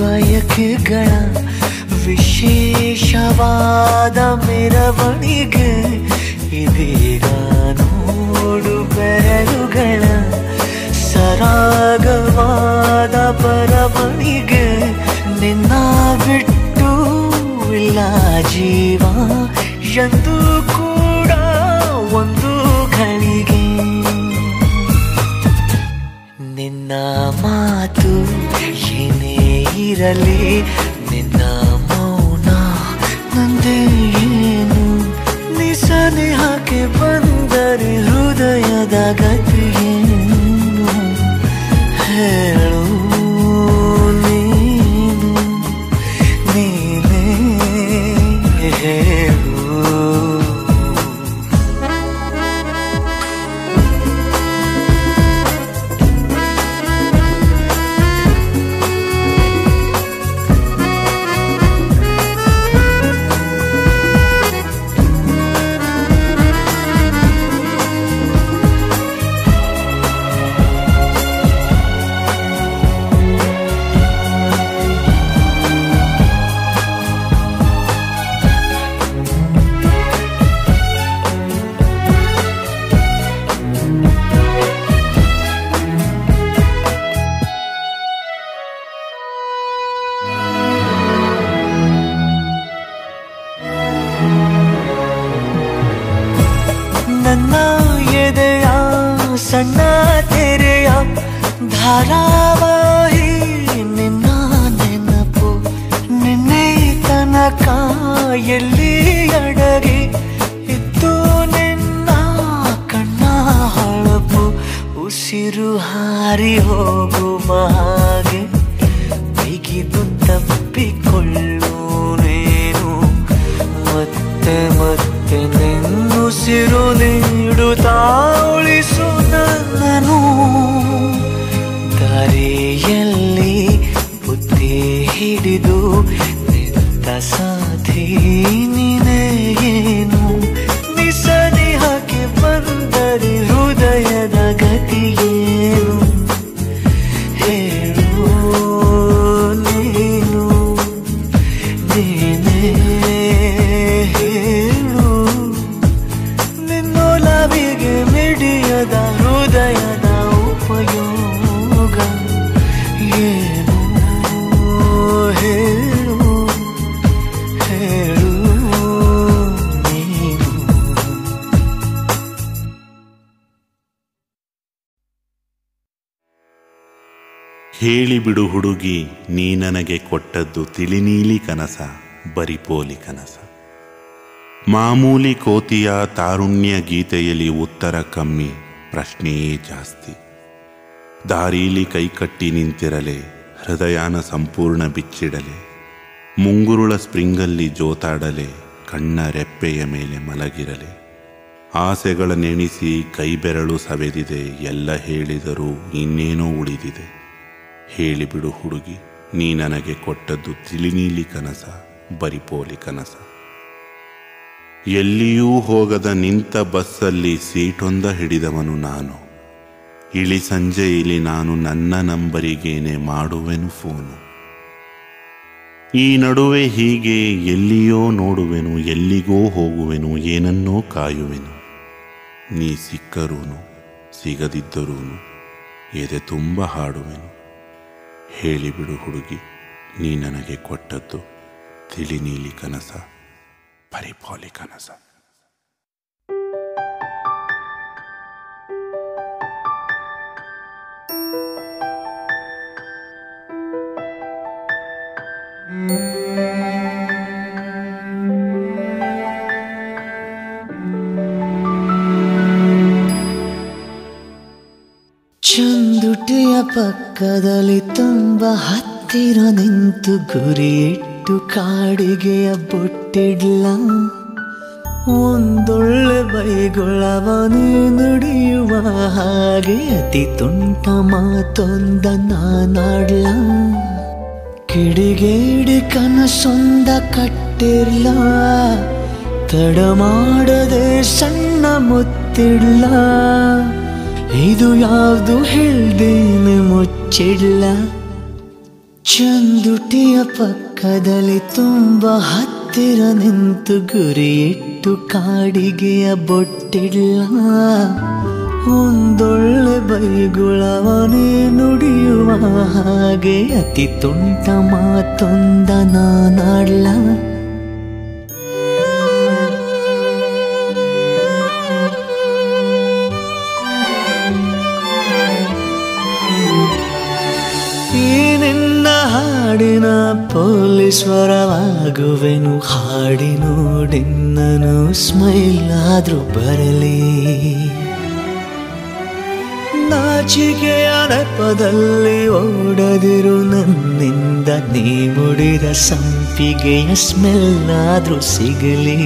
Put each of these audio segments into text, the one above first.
ಬಯಕೆಗಳ ವಿಶೇಷವಾದ ಮೆರವಣಿಗೆ ಇದೀಗ ನೋಡು ಬೆರಳುಗಳ ಸರಾಗವಾದ ಬರವಣಿಗೆ ನಿನ್ನ ಬಿಟ್ಟು ಇಲ್ಲ ಜೀವ ಎಂದು ಕೂಡ ಒಂದು ಘಳಿಗೆ ನಿನ್ನ ಮಾತು ಏನೇ ಇರಲಿ ನಿನ್ನ ಮೌನ ನಂದೇ ಏನು ನಿಸನೆ ಹಾಕಿ ಬಂದರೆ ಹೃದಯದ ಗತಿಯೇನು ಹೇಳು ನೀನು ನೀನೇ ಹೇಳು ನನ್ನ ಎದೆಯ ಸಣ್ಣ ತೆರೆಯ ಧಾರಾವಾಹಿ ನಿನ್ನ ನೆನಪು ನಿನ್ನೆ ತನಕ ಎಲ್ಲಿ ಅಡಗಿ ಇತ್ತು ನಿನ್ನ ಕಣ್ಣ ಹೊಳಪು ಉಸಿರು ಹಾರಿ ಹೋಗುವ ಹಾಗೆ ಬಿಗಿದು ತಪ್ಪಿಕೊಳ್ಳು ನೀನು ಮತ್ತೆ ಮತ್ತೆ ನಿನ್ನುಸಿರು ನೀಡುತ್ತಾ ಉಳಿಸು ನನ್ನನು ದಾರಿಯಲ್ಲಿ ಬುದ್ಧಿ ಹಿಡಿದು ನಿಂತ ಸಾಧಿ ನೀನೇ ಏನು ನಿಸನಿ ಹಾಕಿ ಬಂದರೆ ಹೃದಯದ ಗತಿಯೇನು ಹೇಳು ನೀನು ನೀನೇ ಹೇಳು ನಿನ್ನೊಲವಿಗೆ ಮಿಡಿಯದ ಹೃದಯದ ಉಪಯೋಗ ಏನು ಹೇಳು ಹೇಳು ನೀನು ಹೇಳಿಬಿಡು ಹುಡುಗಿ ನೀ ನನಗೆ ಕೊಟ್ಟದ್ದು ತಿಳಿನೀಲಿ ಕನಸ ಬರಿಪೋಲಿ ಕನಸ ಮಾಮೂಲಿ ಕೋತಿಯ ತಾರುಣ್ಯ ಗೀತೆಯಲ್ಲಿ ಉತ್ತರ ಕಮ್ಮಿ ಪ್ರಶ್ನೆಯೇ ಜಾಸ್ತಿ ದಾರೀಲಿ ಕೈಕಟ್ಟಿ ನಿಂತಿರಲೆ ಹೃದಯನ ಸಂಪೂರ್ಣ ಬಿಚ್ಚಿಡಲೆ ಮುಂಗುರುಳ ಸ್ಪ್ರಿಂಗಲ್ಲಿ ಜೋತಾಡಲೆ ಕಣ್ಣ ರೆಪ್ಪೆಯ ಮೇಲೆ ಮಲಗಿರಲೆ ಆಸೆಗಳ ನೆನೆಸಿ ಕೈಬೆರಳು ಸವೆದಿದೆ ಎಲ್ಲ ಹೇಳಿದರೂ ಇನ್ನೇನೋ ಉಳಿದಿದೆ ಹೇಳಿಬಿಡು ಹುಡುಗಿ ನೀ ನನಗೆ ಕೊಟ್ಟದ್ದು ತಿಳಿನೀಲಿ ಕನಸ ಬರಿಪೋಲಿ ಕನಸ ಎಲ್ಲಿಯೂ ಹೋಗದ ನಿಂತ ಬಸ್ಸಲ್ಲಿ ಸೀಟೊಂದ ಹಿಡಿದವನು ನಾನು ಇಳಿ ಸಂಜೆ ಇಲ್ಲಿ ನಾನು ನನ್ನ ನಂಬರಿಗೇನೆ ಮಾಡುವೆನು ಫೋನು ಈ ನಡುವೆ ಹೀಗೆ ಎಲ್ಲಿಯೋ ನೋಡುವೆನು ಎಲ್ಲಿಗೋ ಹೋಗುವೆನು ಏನನ್ನೋ ಕಾಯುವೆನು ನೀ ಸಿಕ್ಕರೂನು ಸಿಗದಿದ್ದರೂ ಎದೆ ತುಂಬ ಹಾಡುವೆನು ಹೇಳಿಬಿಡು ಹುಡುಗಿ ನೀ ನನಗೆ ಕೊಟ್ಟದ್ದು ತಿಳಿ ನೀಲಿ ಕನಸ ಪರಿಪಾಲಿ ಕನಸ ಚಂದುಟಿಯ ಪಕ್ಕದಲ್ಲಿ ತುಂಬ ಹತ್ತಿರ ನಿಂತು ಗುರಿಯಿಟ್ಟು ಕಾಡಿಗೆಯ ಬೊಟ್ಟಿಡ್ಲ ಒಂದೊಳ್ಳೆ ಬೈಗೊಳವನು ನುಡಿಯುವ ಹಾಗೆ ಅತಿ ತುಂಟ ಮಾತೊಂದ ನಾನಾಡ್ಲ ಕಿಡಿಗೇಡಿ ಕನಸೊಂದ ಕಟ್ಟಿರ್ಲ ತಡ ಮಾಡದೆ ಸಣ್ಣ ಮುತ್ತಿಡ್ಲ ಇದು ಯಾವುದು ಹೇಳ್ದೇನೆ ಮುಚ್ಚಿಡ್ಲ ಚಂದುಟಿಯ ಪಕ್ಕದಲ್ಲಿ ತುಂಬ ಹತ್ತಿರ ನಿಂತು ಗುರಿಯಿಟ್ಟು ಕಾಡಿಗೆಯ ಬೊಟ್ಟಿಲ್ಲ ಒಂದೊಳ್ಳೆ ಬೈಗುಳವನೇ ನುಡಿಯುವ ಹಾಗೆ ಅತಿ ತುಂಟ ಮಾತೊಂದ ನಾನಾಡ್ಲ ಈ ನಿನ್ನ ಹಾಡಿನ ಪೊಲೀಶ್ವರವಾಗುವೆನು ಹಾಡಿ ನೋಡಿನ್ನನು ಸ್ಮೈಲ್ ಆದ್ರೂ ಬರಲಿ ನಾಚಿಕೆಯ ನೆಪದಲ್ಲಿ ಓಡದಿರು ನನ್ನಿಂದ ನೀ ಮುಡಿದ ಸಂಪಿಗೆಯ ಸ್ಮೆಲ್ ಆದ್ರೂ ಸಿಗಲಿ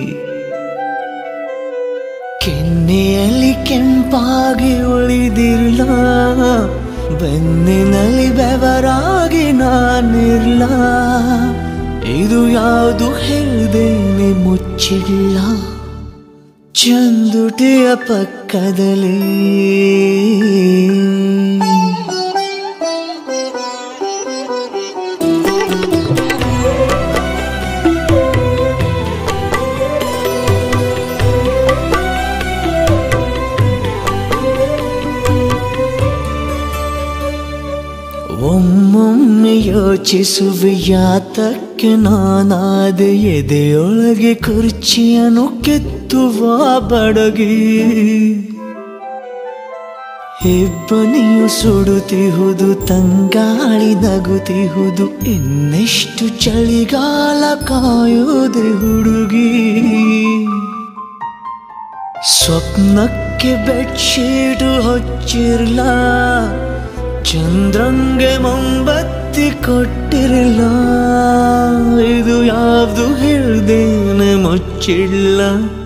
ಕೆನ್ನೆಯಲ್ಲಿ ಕೆಂಪಾಗಿ ಉಳಿದಿರ್ಲ ಬೆನ್ನಿನಲ್ಲಿ ಬೆವರಾಗಿ ನಾನಿರ್ಲ ಇದು ಯಾವುದು ಹೇಳ್ದೇನೆ ಮುಚ್ಚಿಲ್ಲ ಚಂದುಟಿಯ ಪಕ್ಕದಲ್ಲಿ ಒಮ್ಮೊಮ್ಮೆ ಯೋಚಿಸುವೆ ಯಾತಕ್ಕೆ ನಾನಾದ ಎದೆಯೊಳಗೆ ಕುರ್ಚಿಯನ್ನು ಕೆತ್ತುವ ಬಡಗಿ ಹೆಬ್ಬನಿಯು ಸುಡುತ್ತಿಹುದು ತಂಗಾಳಿ ನಗುತ್ತಿಹುದು ಇನ್ನೆಷ್ಟು ಚಳಿಗಾಲ ಕಾಯುವುದೆ ಹುಡುಗಿ ಸ್ವಪ್ನಕ್ಕೆ ಬೆಡ್ಶೀಟು ಹೊಚ್ಚಿರ್ಲ ಚಂದ್ರಂಗೆ ಮೊಂಬತ್ತಿ ಕೊಟ್ಟಿರಲ್ಲ ಇದು ಯಾವ್ದು ಹೇಳ್ದೇನೆ ಮುಚ್ಚಿಲ್ಲ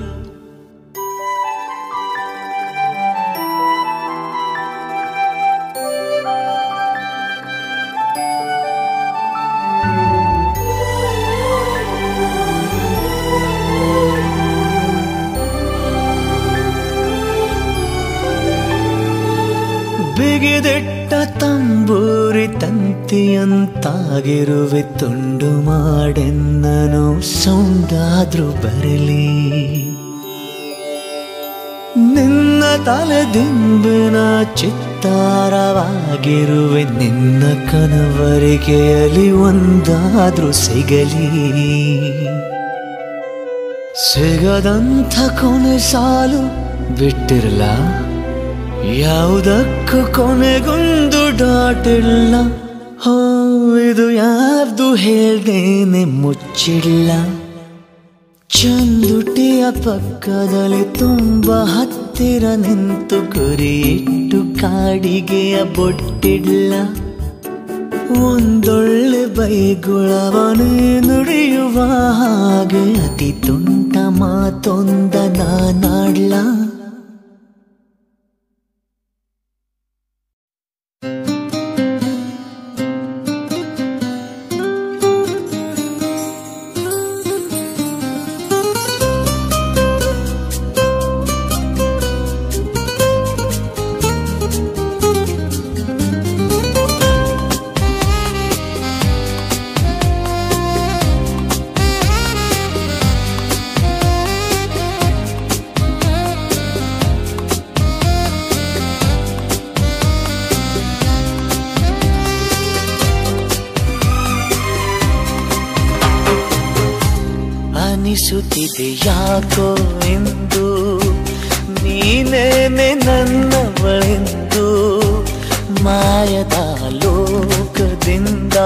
ಬಿಗಿದಿಟ್ಟ ತಂಬೂರಿ ತಂತಿಯಂತಾಗಿರುವೆ ತುಂಡು ಮಾಡೆನ್ನನು ಸೌಂಡಾದ್ರೂ ಬರಲಿ ನಿನ್ನ ತಲೆದಿಂಬಿನ ಚಿತ್ತಾರವಾಗಿರುವೆ ನಿನ್ನ ಕನವರಿಗೆಯಲ್ಲಿ ಒಂದಾದ್ರೂ ಸಿಗಲಿ ಸಿಗದಂಥ ಕೊನೆ ಸಾಲು ಬಿಟ್ಟಿರಲ್ಲ ಯಾವುದಕ್ಕೂ ಕೊನೆಗೊಂದು ಡಾಟ್ ಇಲ್ಲ ಹೋ ಇದು ಯಾವ್ದು ಹೇಳ್ದೇನೆ ಮುಚ್ಚಿಲ್ಲ ಚಂದುಟಿಯ ಪಕ್ಕದಲ್ಲಿ ತುಂಬ ಹತ್ತಿರ ನಿಂತು ಗುರಿಯಿಟ್ಟು ಕಾಡಿಗೆಯ ಬೊಟ್ಟಿಲ್ಲ ಒಂದೊಳ್ಳೆ ಬೈಗುಳವನೇ ನುಡಿಯುವ ಹಾಗೆ ಅತಿ ತುಂಟ ಮಾತೊಂದ ನಾನಾಡ್ಲ ಅನಿಸುತ್ತಿದೆ ಯಾಕೋ ಎಂದು ನೀನೇನೆ ನನ್ನವಳೆಂದು ಮಾಯದ ಲೋಕದಿಂದ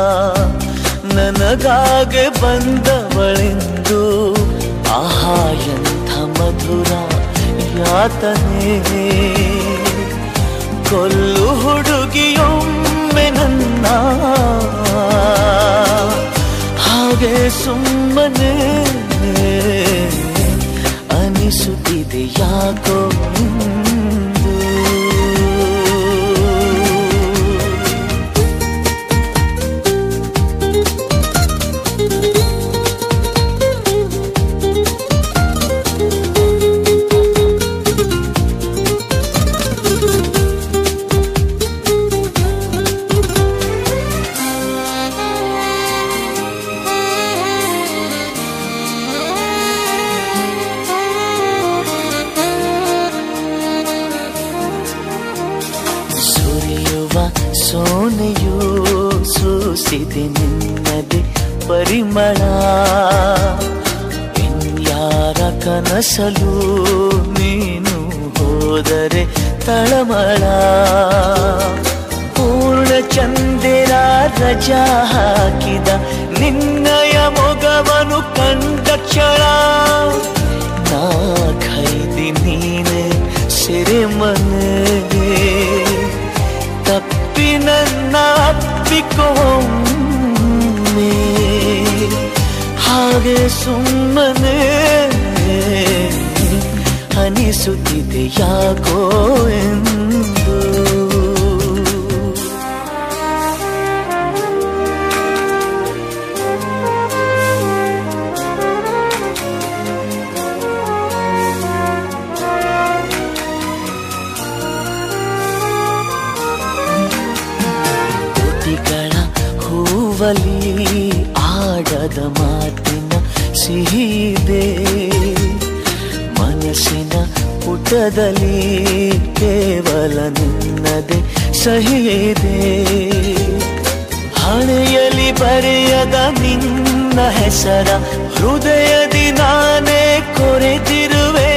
ನನಗಾಗೆ ಬಂದವಳೆಂದು ಆಹಾ ಎಂಥ ಮಧುರ ಯಾತನೆ ಕೊಲ್ಲು ಹುಡುಗಿಯೊಮ್ಮೆ ನನ್ನ ಹಾಗೆ ಸುಮ್ಮನೆ ಅನಿಸುತ್ತಿದೆ ಯಾಕೋ ಎಂದು. ಸೂಸಿದೆ ನಿನ್ನದೆ ಪರಿಮಳ ಇನ್ಯಾರ ಕನಸಲು ನೀನು ಹೋದರೆ ತಳಮಳ ಪೂರ್ಣ ಚಂದಿರ ರಜಾ ಹಾಕಿದ ನಿನ್ನಯ ಮೊಗವನು ಕಂಡ ಕ್ಷಣ ನಾ ಖೈದಿ ನೀನೆ ಸೆರೆಮನೆ ತಪ್ಪಿ ನನ್ನ ಅಪ್ಪಿಕೊಮ್ಮೆ ಹಾಗೆ ಸುಮ್ಮನೆ ಅನಿಸುತ್ತಿದೆ ಯಾಕೋ ಎಂದು ತುಟಿಗಳ ಹೂವಲಿ ಆಡದ ಮಾತಿನ ಸಿಹಿದೆ ಮನಸ್ಸಿನ ಪುಟದಲ್ಲಿ ಕೇವಲ ನಿನ್ನದೆ ಸಹಿದೆ ಹಣೆಯಲಿ ಬರೆಯದ ನಿನ್ನ ಹೆಸರ ಹೃದಯದಿ ನಾನೇ ಕೊರೆತಿರುವೆ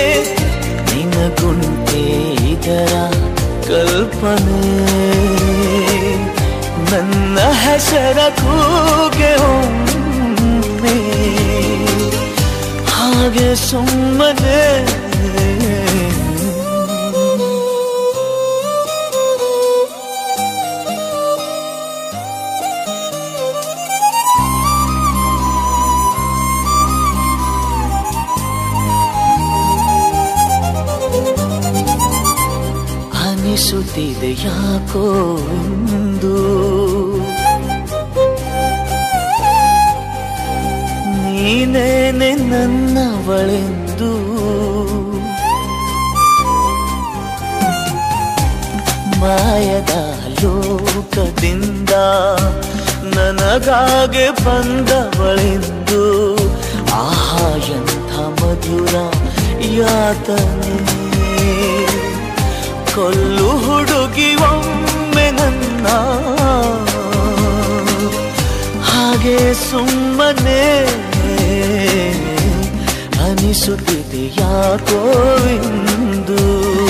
ನಿನಗುಂಟೆ ಇದರ ಕಲ್ಪನೆ ನನ್ನ ಹೆಸರ ಕೂಗೆ ಒಮ್ಮೆ ಹಾಗೆ ಸುಮ್ಮನೆ ಅನಿಸುತ್ತಿದೆ ಯಾಕೋ ಎಂದು ನೀನೇನೆ ನನ್ನವಳೆಂದು ಮಾಯದ ಲೋಕದಿಂದ ನನಗಾಗೆ ಬಂದವಳೆಂದು ಆಹಾ ಎಂಥ ಮಧುರ ಯಾತನೆ ಕೊಲ್ಲು ಹುಡುಗಿ ಒಮ್ಮೆ ನನ್ನ ಹಾಗೆ ಸುಮ್ಮನೆ ಅನಿಸುತ್ತಿದೆ ಯಾಕೋ ಎಂದು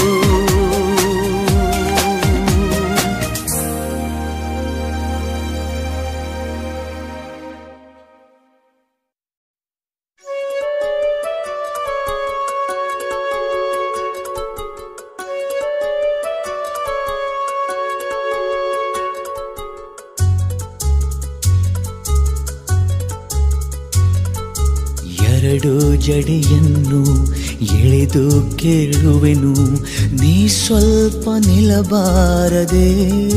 ಎರಡು ಜಡಿಯನ್ನು ಎಳೆದು ಕೇಳುವೆನು ನೀ ಸ್ವಲ್ಪ ನಿಲ್ಲಬಾರದೆ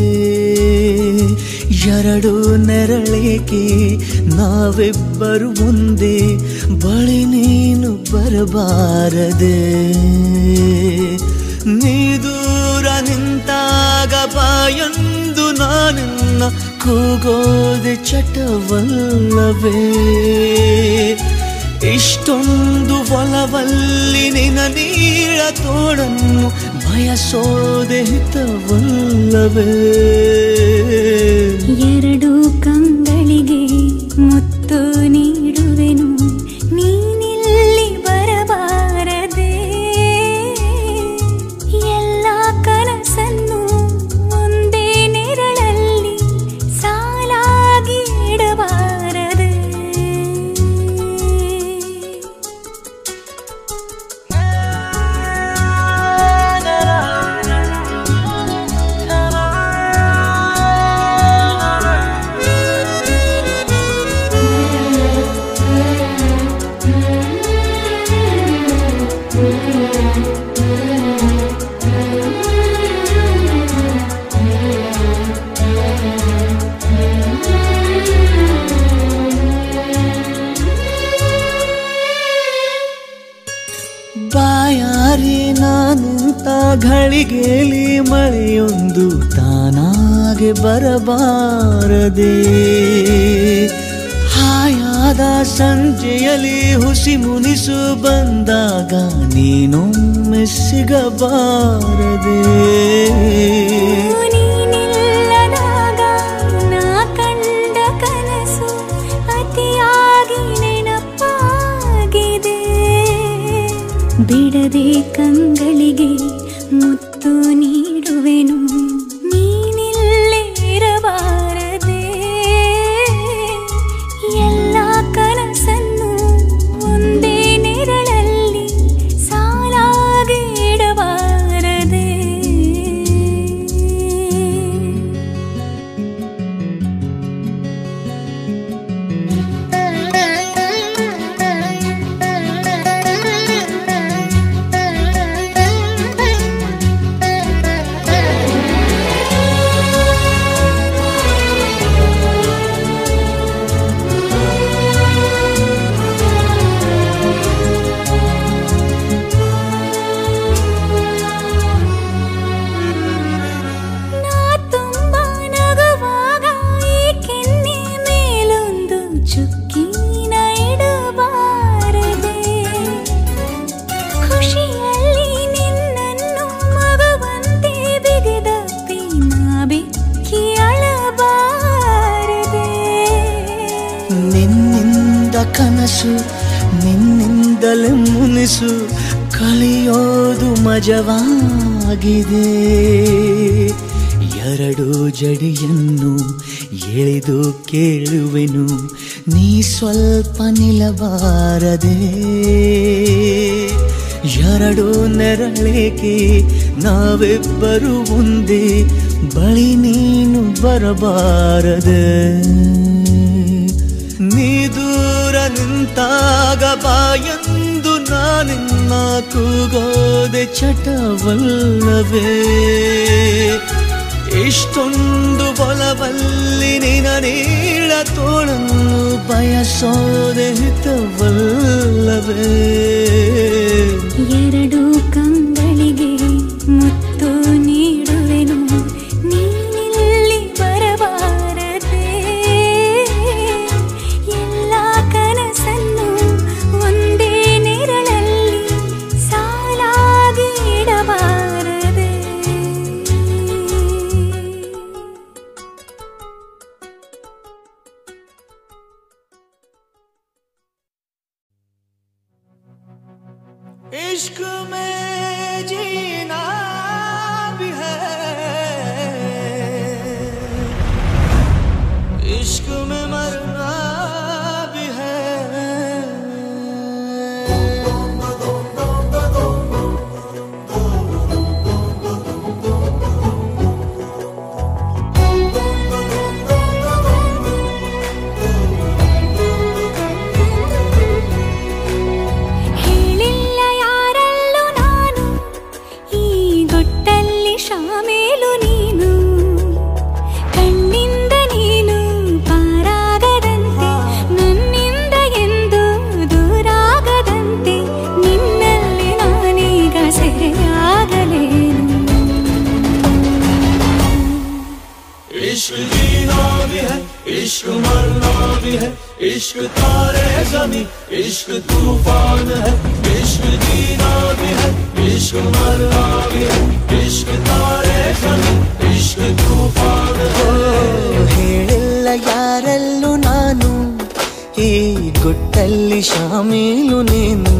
ಎರಡು ನೆರಳೇಕೆ ನಾವಿಬ್ಬರು ಮುಂದೆ ಬಳಿ ನೀನು ಬರಬಾರದೆ ನೀ ದೂರ ನಿಂತಾಗ ಬಾಯೊಂದು ನಾನಿನ್ನ ಕೂಗೋದೆ ಚಟವಲ್ಲವೇ ಇಷ್ಟೊಂದು ಒಲವಲ್ಲಿ ನಿನ ನೀಳ ತೋಡನ್ನು ಬಯಸೋದೆ ಹಿತವಲ್ಲವೇ ಎರಡು ಕಂಗಳಿಗೆ ಮುತ್ತು ನೀಡುವೆನು ನೀನಿಲ್ಲಿ ಬರಬಾರದೆ ಎಲ್ಲ ಕನಸನ್ನು ಒಂದೇ ನೆರಳಲ್ಲಿ ಸಾಲಾಗಿ ಇಡಬಾರದೆ ಬಾಯಾರಿ ನಾನಿಂತ ಘಳಿಗೆಲಿ ಮಳೆಯೊಂದು ತಾನಾಗೆ ಬರಬಾರದೆ ಹಾಯಾದ ಸಂಜೆಯಲ್ಲಿ ಹುಸಿ ಮುನಿಸು ಬಂದಾಗ ನೀನೊಮ್ಮೆ ಸಿಗಬಾರದೆ ನೀನಿಲ್ಲದಾಗ ನಾ ಕಂಡ ಬಿಡದೆ ಕಂಗಳಿಗೆ ಮುತ್ತು ನೀಡುವೆನು ನೀನಿಲ್ಲೇ ಇರಬಾರದೆ ಎಲ್ಲ ಕನಸನ್ನು ಒಂದೇ ನೆರಳಲ್ಲಿ ಸಾಲಾಗಿ ಇಡಬಾರದೆ ನಾ ತುಂಬಾ ನಗುವಾಗ ಈ ಕೆನ್ನೆ ಮೇಲೊಂದು ಚುಕ್ಕಿನ ಇಡಬಾರದೆ ಖುಷಿಯಲ್ಲಿ ನಿನ್ನನ್ನು ಮಗುವಂತೆ ಬಿಗಿದಪ್ಪಿ ನಾ ಬೆಕ್ಕಿ ಅಳಬಾರದೆ ನಿನ್ನಿಂದ ಕನಸು ನಿನ್ನಿಂದಲೇ ಮುನಿಸು ಕಲಿಯೋದು ಮಜವಾಗಿದೆ ಎರಡು ಜಡಿಯನ್ನು ಎಳೆದು ಕೇಳುವೆನು ನೀ ಸ್ವಲ್ಪ ನಿಲ್ಲಬಾರದೆ ಎರಡು ನೆರಳೇಕೆ ನಾವಿಬ್ಬರು ಒಂದೇ ಬಳಿ ನೀನು ಬರಬಾರದೆ ನೀ ದೂರ ನಿಂತಾಗ ಬಾಯಂದು ನಾನಿನ್ನ ಕೂಗೋದೆ ಚಟವಲ್ಲವೇ ಇಷ್ಟೊಂದು ಬಲವಲ್ಲಿ ನಿನ ನೀಳ ತೋಳನ್ನು ಬಯಸೋದೆ ಹಿತವಲ್ಲವೇ ಎರಡು ಕಂಗಳಿಗೆ ಮುತ್ತು ನೀಡುವೆನು ನೀನಿಲ್ಲಿ ಬರಬಾರದೆ ಎಲ್ಲ ಕನಸನ್ನು ಒಂದೇ ನೆರಳಲ್ಲಿ ಸಾಲಾಗಿ ಇಡಬಾರದೆ इश्क में जीना भी है इश्क में मरना भी है ಹೇಳಿಲ್ಲ ಯಾರಲ್ಲೂ ನಾನು ಈ ಗೊಟ್ಟಲ್ಲಿ ಶಾಮೇಲು ನೀನು ಕಣ್ಣಿಂದ ನೀನು ಪಾರಾಗದಂತೆ ನನ್ನಿಂದ ಎಂದು ದೂರಾಗದಂತೆ ನಿನ್ನಲ್ಲಿ ನಾನೀಗ ಸೆರೆಯಾಗಲೇನು इश्क जीना भी है इश्क मरना भी है इश्क तारे जमी इश्क तूफान है इश्क जीना भी है इश्क मरना भी है इश्क तारे जमी इश्क तूफान ಹೇಳಿಲ್ಲ ಯಾರಲ್ಲೂ ನಾನು ಈ ಗುಟ್ಟಲ್ಲಿ ಶಾಮೀಲು ನೀನು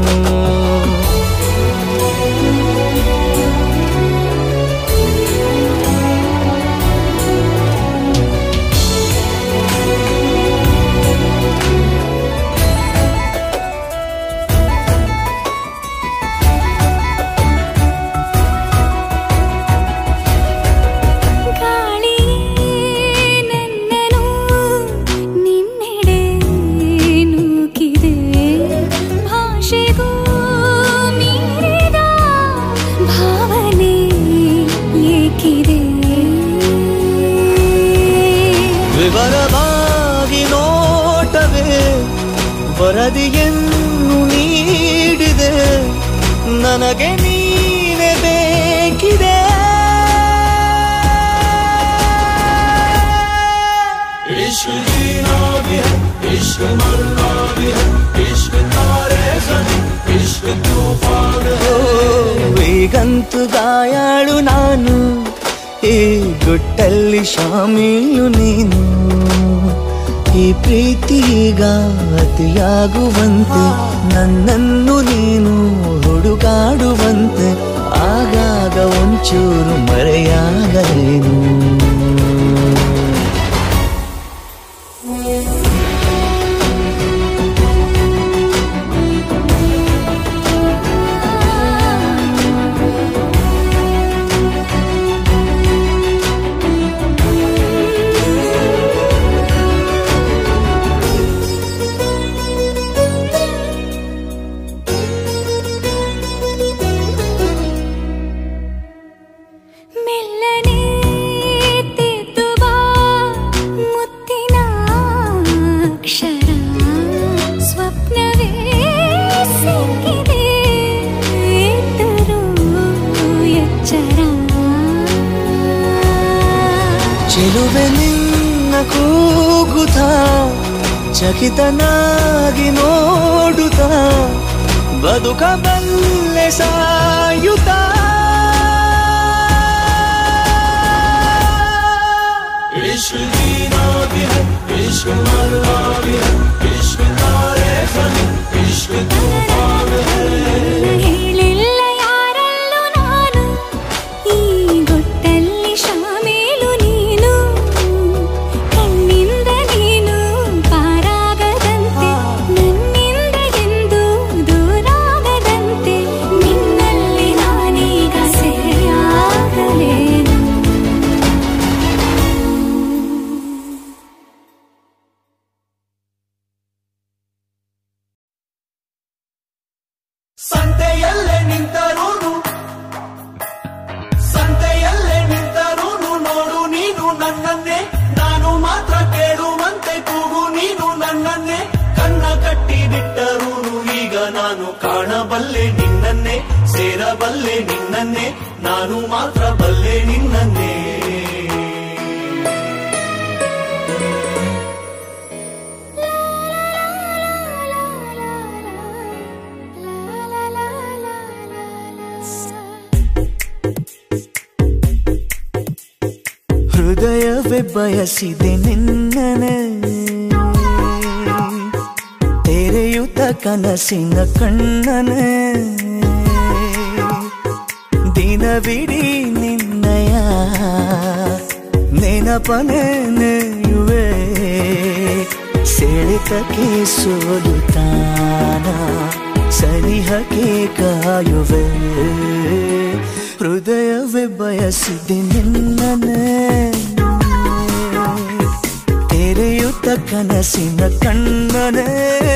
ಗಾಳಿಯೇ ನನ್ನನು ನಿನ್ನೆಡೆ ನೂಕಿದೆ ಭಾಷೆಗೂ ಮೀರಿದ ಭಾವನೆ ಏಕಿದೆ ವಿವರವಾಗಿ ನೋಟವೇ ವರದಿಯನ್ನು ನೀಡಿದೆ ನನಗೆ ನೀನೆ ಬೇಕಿದೆ इश्क जीना भी है इश्क मरना भी है इश्क तारे जमी इश्क तूफान ಈಗಂತೂ ಗಾಯಾಳು ನಾನು ಈ ಗುಟ್ಟಲ್ಲಿ ಶಾಮೀಲು ನೀನು ಈ ಪ್ರೀತಿಗ ಅತಿಯಾಗುವಂತೆ ನನ್ನನ್ನು ನೀನು ಹುಡುಕಾಡುವಂತೆ ಆಗಾಗ ಒಂಚೂರು ಮರೆಯಾಗಲೇನು ಮೆಲ್ಲನೆ ತೆದ್ದುವ ಮುತ್ತಿನ ಅಕ್ಷರ ಸ್ವಪ್ನವೇ ಸಿಕ್ಕಿದೆ ಎದ್ದರು ಎಚ್ಚರ ಚೆಲುವೆ ನಿನ್ನ ಕೂಗುತ್ತ ಚಕಿತನಾಗಿ ನೋಡುತ್ತ ಬದುಕಬಲ್ಲೆ ಸಾಯುತ್ತ ಹೇಳಿಲ್ಲ ಯಾರಲ್ಲೂ ನಾನು ಈ ಗೊಟ್ಟಲ್ಲಿ ಶಾಮೇಲು ನೀನು ಕಣ್ಣಿಂದ ನೀನು ಪಾರಾಗದಂತೆ ನನ್ನಿಂದ ಎಂದು ದೂರಾಗದಂತೆ ನಿನ್ನಲ್ಲಿ ನಾನೀಗ ಸೆರೆಯಾಗಲೇನು ಸಂತೆಯಲ್ಲೇ ನಿಂತರೂನು ಸಂತೆಯಲ್ಲೇ ನಿಂತರೂನು ನೋಡು ನೀನು ನನ್ನನ್ನೇ ನಾನು ಮಾತ್ರ ಕೇಳುವಂತೆ ಕೂಗು ನೀನು ನನ್ನನ್ನೇ ಕಣ್ಣ ಕಟ್ಟಿ ಬಿಟ್ಟರೂನು ಈಗ ನಾನು ಕಾಣಬಲ್ಲೆ ನಿನ್ನನ್ನೇ ಸೇರಬಲ್ಲೆ ನಿನ್ನನ್ನೇ ನಾನು ಮಾತ್ರ ಬಲ್ಲೆ ನಿನ್ನನ್ನೇ ಹೃದಯವೇ ಬಯಸಿದೆ ನಿನ್ನನೆ ತೆರೆಯುತ್ತ ಕನಸಿನ ಕಣ್ಣನೆ ದಿನವಿಡೀ ನಿನ್ನಯ ನೆನಪನೆ ನೆಯುವೆ ಸೆಳೆತಕ್ಕೆ ಸೋಲುತ್ತಾನ ಸನಿಹಕ್ಕೆ ಕಾಯುವೆ ಹೃದಯವೇ ಬಯಸಿದೆ ನಿನ್ನನೆ ತೆರೆಯುತ್ತ ಕನಸಿನ ಕಣ್ಣನೆ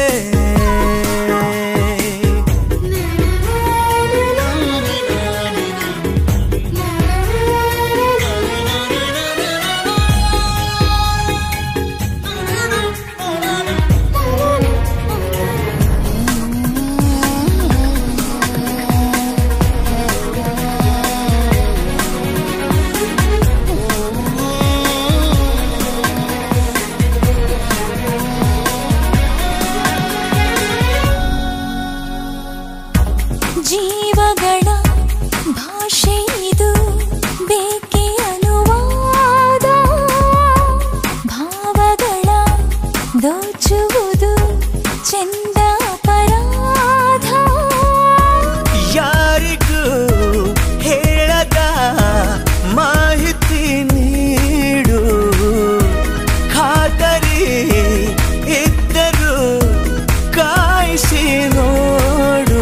ಜೀವಗಳ ಭಾಷೆ ಇದು ಬೇಕೆ ಅನುವಾದ ಭಾವಗಳ ದೋಚುವುದು ಚೆಂದ ಅಪರಾಧ ಯಾರಿಗೂ ಹೇಳದ ಮಾಹಿತಿ ನೀಡು ಖಾತರಿ ಇದ್ದರು ಕಾಯಿಸಿ ನೋಡು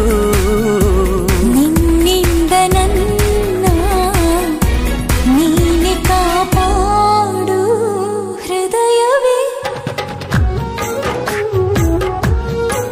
ನಿನ್ನಿಂದ ನನ್ನ ನೀನೆ ಕಾಪಾಡು ಹೃದಯವೇ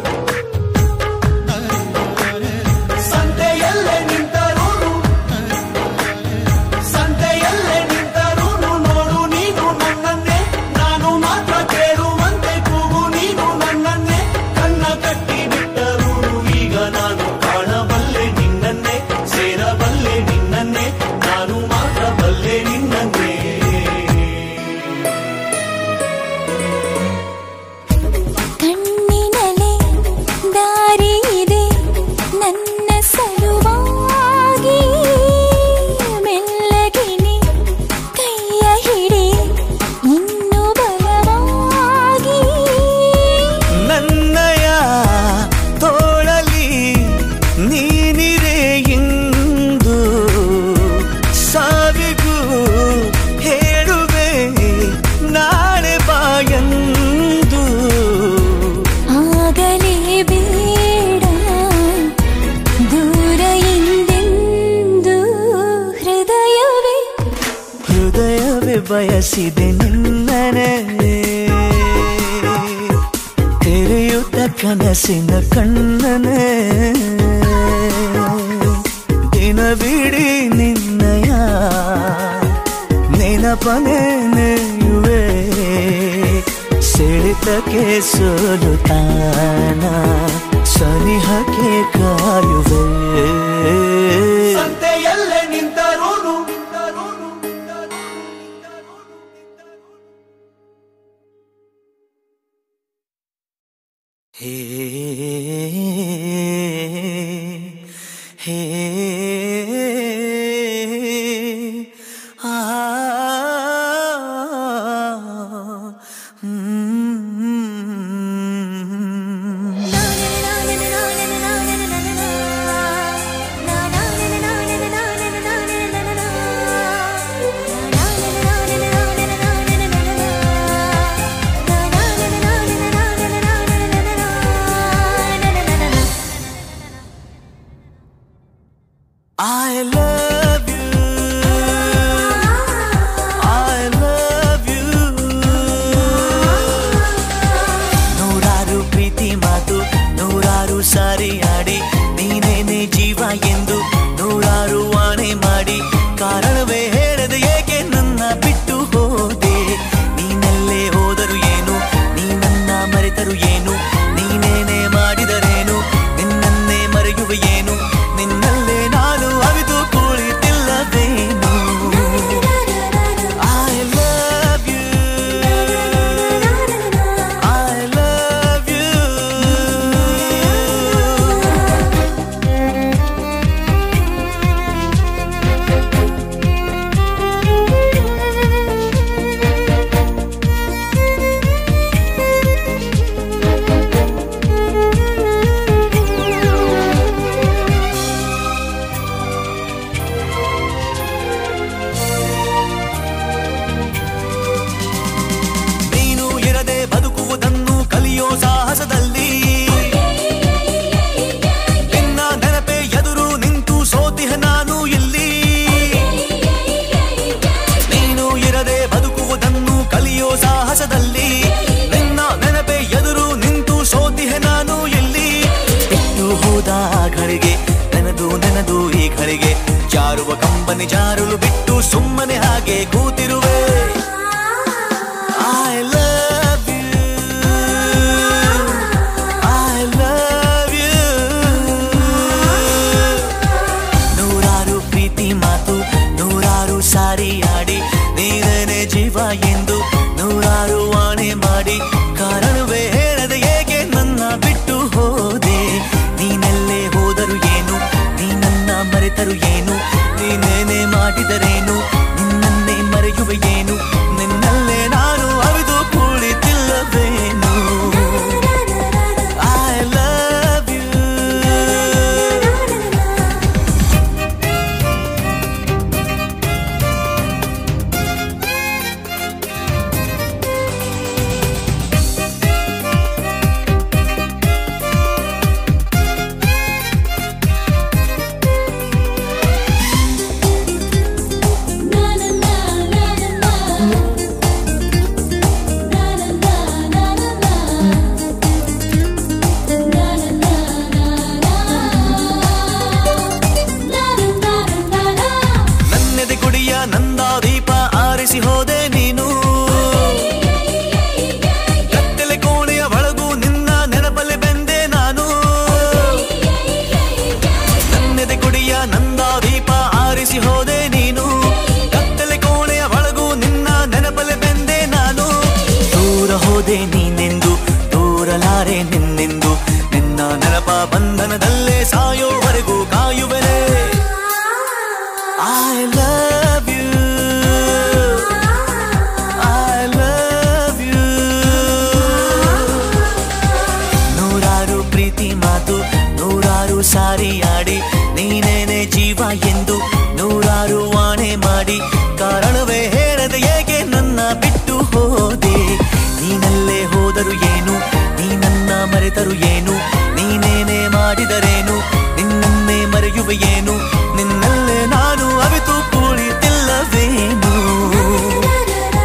ಬಯಸಿದೆ ನಿನ್ನನೆ ತೆರೆಯುತ್ತ ಕನಸಿನ ಕಣ್ಣನೆ ದಿನವಿಡೀ ನಿನ್ನಯ ನೆನಪನೆ ನೆಯುವೆ ಸೆಳೆತಕ್ಕೆ ಸೋಲುತ್ತಾನ ಸನಿಹಕ್ಕೆ ಕಾಯುವೆ ಸಂತೆಯಲ್ಲೇ ನಿಂತರೂನು ಹೇ ಹೇ ಆ I love you. I love you. ನೂರಾರು ಪ್ರೀತಿ ಮಾತು ನೂರಾರು ಸಾರಿ ಆಡಿ ನೀನೇನೆ ಜೀವ ಎಂದು ನೂರಾರು ಆಣೆ ಮಾಡಿ ಕಾರಣವೇ ಹೇಳದೆ ಏಕೆ ನನ್ನ ಬಿಟ್ಟು ಹೋದೆ ನೀನೆಲ್ಲೇ ಹೋದರು ಏನು ನೀ ನನ್ನ ಮರೆತರು ಏನು ನೀನೇನೆ ಮಾಡಿದರೇನು ನಿನ್ನನ್ನೇ ಮರೆಯುವೆ ಏನು ನಿನ್ನಲ್ಲೇ ನಾನು ಅವಿದು ಕುಳಿತಿಲ್ಲವೇನು I love you. I love you. ನೀನು ಇರದೆ ಬದುಕುವುದನ್ನು ಕಲಿಯೋ ಸಾಹಸದಲ್ಲಿ ನಿನ್ನ ನೆನಪೆ ಎದುರು ನಿಂತು ಸೋತಿಹ ನಾನು ಇಲ್ಲಿ ನೀನು ಇರದೆ ಬದುಕುವುದನ್ನು ಕಲಿಯೋ ಸಾಹಸದಲ್ಲಿ ನಿನ್ನ ನೆನಪೆ ಎದುರು ನಿಂತು ಸೋತಿಹ ನಾನು ಇಲ್ಲಿ ಬಿಟ್ಟು ಹೋದ ಆ ಘಳಿಗೆ ನೆನದು ನೆನದು ಈ ಘಳಿಗೆ ಜಾರುವ ಕಂಬನಿ ಜಾರಲು ಬಿಟ್ಟು ಸುಮ್ಮನೆ ಹಾಗೆ ಕೂತಿರುವೆ I love you. I love you. ನೂರಾರು ಪ್ರೀತಿ ಮಾತು ನೂರಾರು ಸಾರಿ ಆಡಿ ನೀನೇನೆ ಜೀವ ಎಂದು ನೂರಾರು ಆಣೆ ಮಾಡಿ ಕಾರಣವೇ ಹೇಳದೆ ಏಕೆ ನನ್ನ ಬಿಟ್ಟು ಹೋದೆ ನೀನೆಲ್ಲೇ ಹೋದರು ಏನು ನೀ ನನ್ನ ಮರೆತರು ಏನು ನೀನೇನೆ ಮಾಡಿದರೇನು ನಿನ್ನನ್ನೇ ಮರೆಯುವೆ ಏನು ನಿನ್ನಲ್ಲೇ ನಾನು ಅವಿದು ಕುಳಿತಿಲ್ಲವೇನು I love you. ನನ್ನೆದೆ ಕುಡಿಯ ನಂದ ದೀಪ ಆರಿಸಿ ಹೋದೆ ನೀನು ಕತ್ತಲೆ ಕೋಣೆಯ ಒಳಗೂ ನಿನ್ನ ನೆನಪಲ್ಲಿ ಬೆಂದೆ ನಾನು ನನ್ನೆದೆ ಕುಡಿಯ ನಂದ ದೀಪ ಆರಿಸಿ ಹೋದೆ ನೀನು ಕತ್ತಲೆ ಕೋಣೆಯ ಒಳಗೂ ನಿನ್ನ ನೆನಪಲ್ಲಿ ಬೆಂದೆ ನಾನು ದೂರ ಹೋದೆ ನೀನೆಂದು ದೂರಲಾರೆ ನಿನ್ನೆಂದು ನಿನ್ನ ನೆನಪ ಬಂಧನದಲ್ಲೇ ಸಾಯೋವರೆಗೂ ಕಾಯುವೆನೆ I love you. I love you. ನೂರಾರು ಪ್ರೀತಿ ಮಾತು ನೂರಾರು ಸಾರಿ ಆಡಿ ನೀನೇನೆ ಜೀವ ಎಂದು ನೂರಾರು ಆಣೆ ಮಾಡಿ ಕಾರಣವೇ ಹೇಳದೆ ಏಕೆ ನನ್ನ ಬಿಟ್ಟು ಹೋದೆ ನೀನಲ್ಲೇ ಹೋದರು ಏನು ನೀ ನನ್ನ ಮರೆತರು ಏನು ನೀನೇನೆ ಮಾಡಿದರೇನು ನಿನ್ನನ್ನೇ ಮರೆಯುವೆ ಏನು ನಿನ್ನಲ್ಲೇ ನಾನು ಅವಿತು ಕುಳಿತಿಲ್ಲವೇನು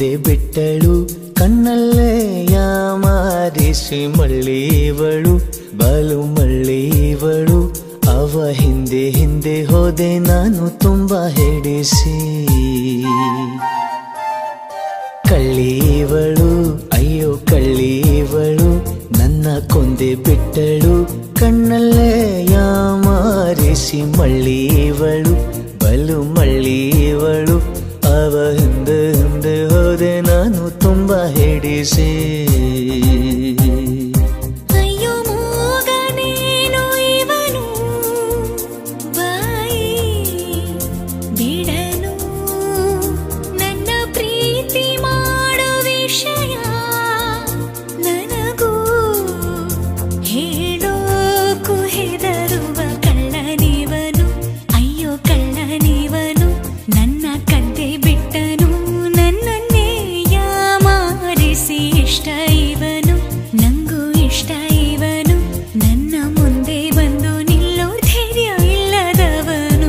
ಕೊಂದೆ ಬಿಟ್ಟಳು ಕಣ್ಣಲ್ಲೇ ಯಾಮಾರಿಸಿ ಮಳ್ಳಿವಳು ಬಲು ಮಳ್ಳಿವಳು ಅವ ಹಿಂದೆ ಹಿಂದೆ ಹೋದೆ ನಾನು ತುಂಬ ಹಿಡಿಸಿ ಕಳ್ಳೀವಳು ಅಯ್ಯೋ ಕಳ್ಳೀವಳು ನನ್ನ ಕೊಂದೆ ಬಿಟ್ಟಳು ಕಣ್ಣಲ್ಲೇ ಯಾಮಾರಿಸಿ ಮಳ್ಳಿವಳು ಬಲು ಮಳ್ಳಿವಳು ಅವ ಹಿಂದೆ ಹಿಂದೆ ಹೋದೆ ನಾನು ತುಂಬ ಹಿಡಿಸಿ ಅಯ್ಯೋ ಮೂಗನೇನು ಇವನು ಬಾಯಿ ಬಿಡನು ನನ್ನ ಪ್ರೀತಿ ಮಾಡೋ ವಿಷಯ ನನಗೂ ಹೇಳೋಕು ಹೆದರುವ ಕಳ್ಳನಿವನು ಅಯ್ಯೋ ಕಳ್ಳನಿವನು ನನ್ನ ಕದ್ದೆ ಬಿಟ್ಟನು ನನ್ನನ್ನೇ ಯಾಮಾರಿಸಿ ಇಷ್ಟ ಇವನು ನಂಗೂ ಇಷ್ಟ ಇವನು ನನ್ನ ಮುಂದೆ ಬಂದು ನಿಲ್ಲೋ ಧೈರ್ಯ ಇಲ್ಲದವನು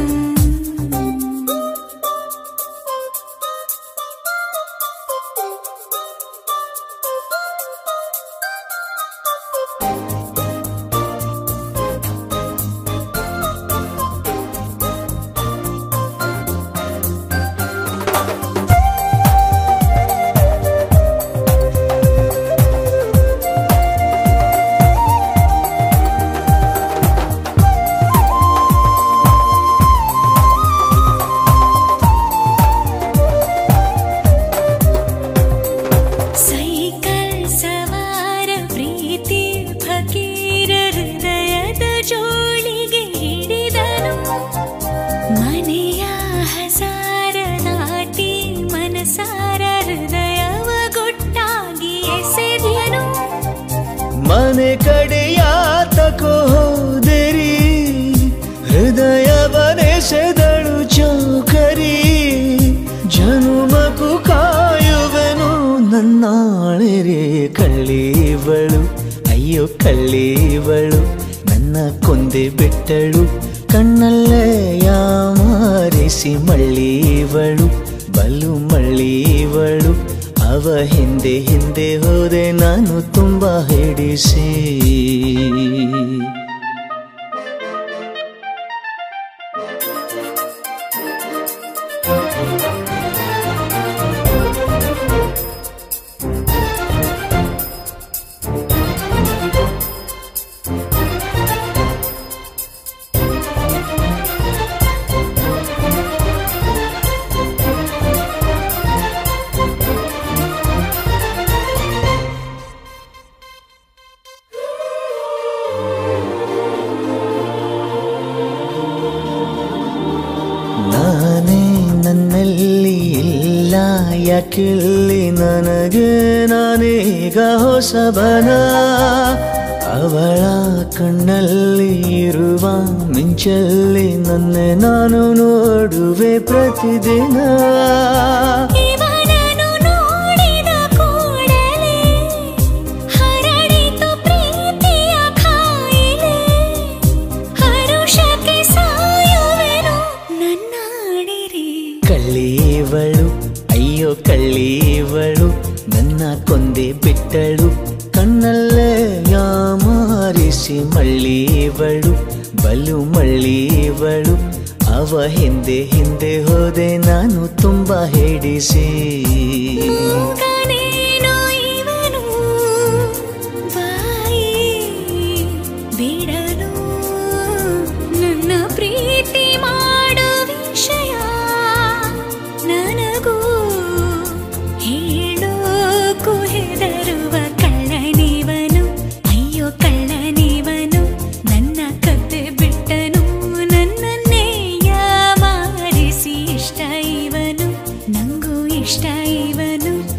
ಸೈಕಲ್ ಸವಾರ ಪ್ರೀತಿ ಫಕೀರ ಹೃದಯದ ಜೋಳಿಗೆ ಹಿಡಿದನು ಮನೆಯ ಹಸಾರ ದಾಟಿ ಮನಸಾರ ಹೃದಯವ ಗೊಟ್ಟಾಗಿ ಎಸೆದನು ಮನೆ ಕಡೆಯಾತಕೋ ಹೋದೆರಿ ಹೃದಯವನೆಸೆದಳು ಚೌಕರಿ ಜನುಮಕು ಕಾಯುವೆನು ನನ್ನಾಳೆರೆ ಕಳ್ಳೀವಳು ಅಯ್ಯೋ ಕಳ್ಳೀವಳು ನನ್ನ ಕೊಂದೆ ಬಿಟ್ಟಳು ಕಣ್ಣಲ್ಲೇ ಯಾಮಾರಿಸಿ ಮಳ್ಳಿವಳು ಬಲು ಮಳ್ಳಿವಳು ಅವ ಹಿಂದೆ ಹಿಂದೆ ಹೋದೆ ನಾನು ತುಂಬ ಹಿಡಿಸಿ ನಾನೇ ನನ್ನಲ್ಲಿ ಇಲ್ಲ ಯಾಕಿಲ್ಲಿ ನನಗೆ ನಾನೀಗ ಹೊಸಬನ ಅವಳ ಕಣ್ಣಲ್ಲಿ ಇರುವ ಮಿಂಚಲ್ಲಿ ನನ್ನೆ ನಾನು ನೋಡುವೆ ಪ್ರತಿದಿನ ಇವನನ್ನು ನೋಡಿದ ಕೂಡಲೇ ಹರಡಿತು ಪ್ರೀತಿಯ ಕಾಯಿಲೆ ಹರುಷಕ್ಕೆ ಸಾಯುವೆನು ನನ್ನಾಡಿರಿ ಕಳ್ಳೀವಳು ಅಯ್ಯೋ ಕಳ್ಳೀವಳು ನನ್ನ ಕೊಂದೆ ಬಿಟ್ಟಳು ಕಣ್ಣಲ್ಲೇ ಯಾಮಾರಿಸಿ ಮಳ್ಳಿವಳು ಬಲು ಮಳ್ಳಿವಳು ಅವ ಹಿಂದೆ ಹಿಂದೆ ಹೋದೆ ನಾನು ತುಂಬ ಹಿಡಿಸಿ ಮೂಗನೇನೋ ಇವನು ಬಾಯಿ ಬಿಡಲು ನನ್ನ ಪ್ರೀತಿ ಮಾಡೋ ವಿಷಯ ನನಗೂ ಹೇಳೋಕು ಹೆದರುವ ಕಳ್ಳನಿವನು ಅಯ್ಯೋ ಕಳ್ಳನಿವನು ನನ್ನ ಕತ್ತೆ ಬಿಟ್ಟನು ನನ್ನನ್ನೇ ಯಾಮಾರಿಸಿ ಇಷ್ಟ ಇವನು ನಂಗೂ ಇಷ್ಟ ಇವನು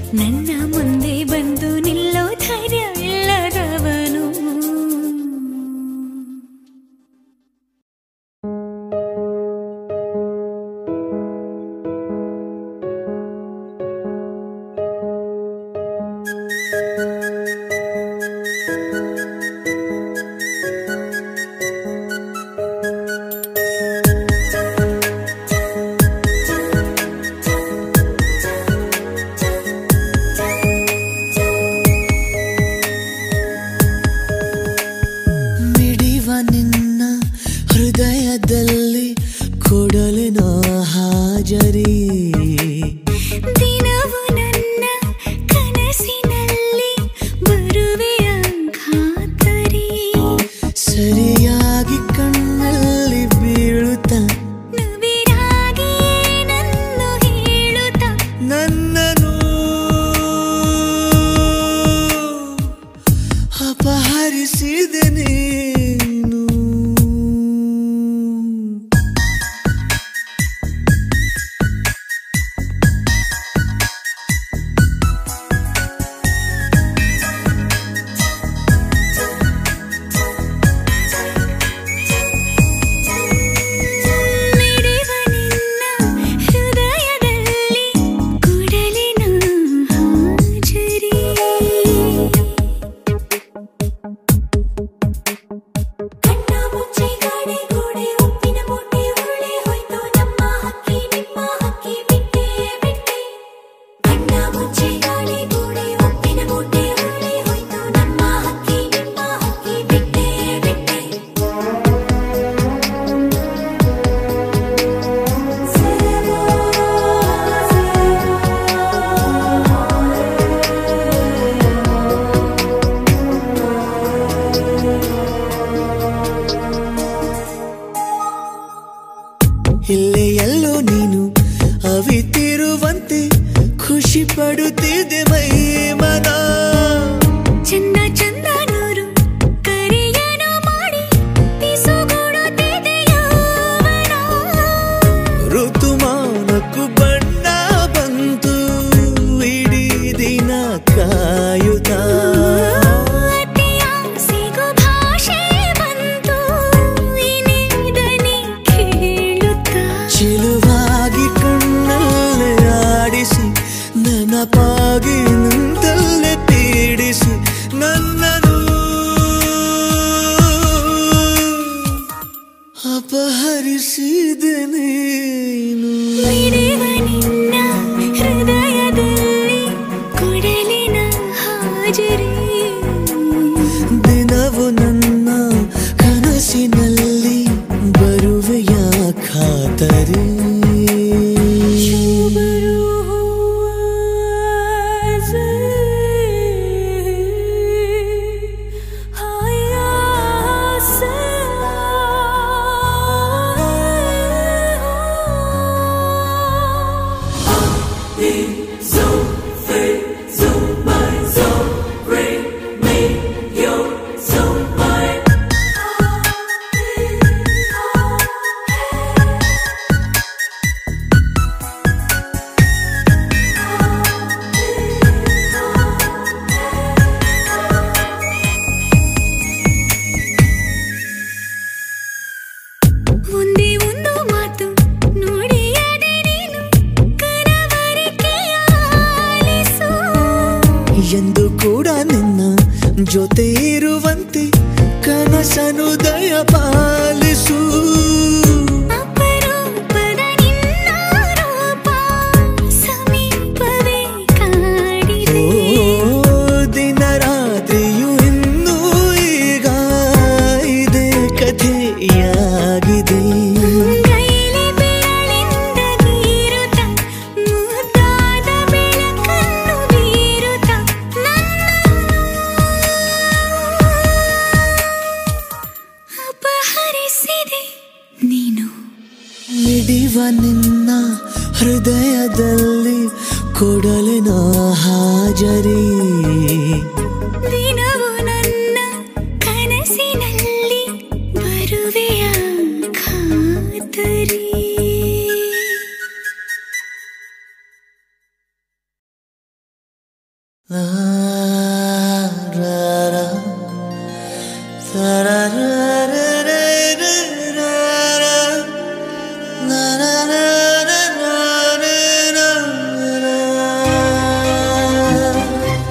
ಮುಚ್ಚಿ ಗಾಳಿ ಗೂಡಿ ಉಪ್ಪಿನ ಮೂಟೆ ಉರುಳಿ ಹೋಯ್ತು ನಮ್ಮ ಹಕ್ಕಿ ನಿಮ್ಮ ಹಕ್ಕಿ ಬಿಟ್ಟೆ ಬಿಟ್ಟೆ ಇಲ್ಲೇ ಎಲ್ಲೋ ನೀನು ಅವಿತಿರುವಂತೆ ಖುಷಿ ಪಡುತ್ತಿದೆ ಮೈ ಮನ ಚಂದ ಚಂದ ನೂರು ಕರೆಯನು ಮಾಡಿ ಪಿಸುಗುಡುತ್ತಿದೆ ಯೌವನ ಋತುಮಾನಕ್ಕೂ ಬಣ್ಣ ಬಂತು ಇಡೀ ದಿನ ಕಾಯುತ್ತ ಅತಿಯಾಸೆಗೂ ಭಾಷೆ ಬಂತು ಇನಿದನಿ ಕೇಳುತ್ತಾ ಚಿಲುವಾಗಿ ಕಣ್ಣಲ್ಲೇ ಆಡಿಸಿ ನೆನಪಾಗಿ ನಿಂತಲ್ಲೇ ಪೀಡಿಸಿ ನನ್ನನು ಅಪಹರಿಸಿದೆ ನೀನು ಮಿಡಿವ ನಿನ್ನ ಹೃದಯದಲ್ಲಿ ಕೊಡಲಿನ ಹಾಜರಿ ದಿನವು ನನ್ನ ಕನಸಿನಲ್ಲಿ ಬರುವೆಯ ಖಾತರಿ ಒಂದೇ ಒಂದು ಮಾತು ನುಡಿಯದೆ ನೀನು ಕನವರಿಕೆಯ ಆಲಿಸು ಎಂದು ಕೂಡ ನಿನ್ನ ಜೊತೆ ಇರುವಂತೆ ಕನಸನು ದಯ ಪಾಲಿಸು ಅಪರೂಪದ ನಿನ್ನ ರೂಪ ಸಮೀಪವೇ ಕಾಡಿದೆ ಓ ದಿನ ರಾತ್ರಿಯು ಇನ್ನೂ ಈಗ ಇದೆ ಕಥೆಯಾಗಿದೆ ಕೈಲಿ ಬೆರಳಿಂದ ಬೀರುತ್ತ ಮುದ್ದಾದ ಬೆಳಕನ್ನು ಬೀರುತ್ತ ಅಪಹರಿಸಿದೆ ನೀನು ಮಿಡಿವ ನಿನ್ನ ಹೃದಯದಲ್ಲಿ ಕೊಡಲಿನ ಹಾಜರಿ ದಿನವು ನನ್ನ ಕನಸಿನಲ್ಲಿ ಬರುವೆಯ ಖಾತರಿ ಲಾ, ರಾ, ರಾ, ರಾ, ರಾ, ರಾ, ರಾ, ರಾ, ರಾ, ರಾ, ರಾ, ರಾ, ರಾ, ರಾ, ರಾ, ರಾ, ರಾ, ರಾ.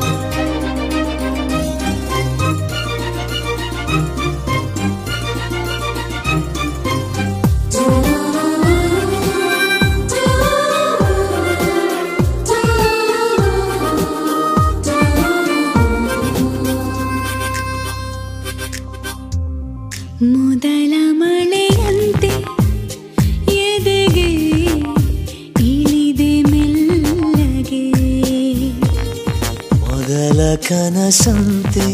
ಮೊದಲ ಮಳೆಯಂತೆ ಎದೆಗೆ ಇಳಿದೆ ಮೆಲ್ಲಗೆ ಮೊದಲ ಕನಸಂತೆ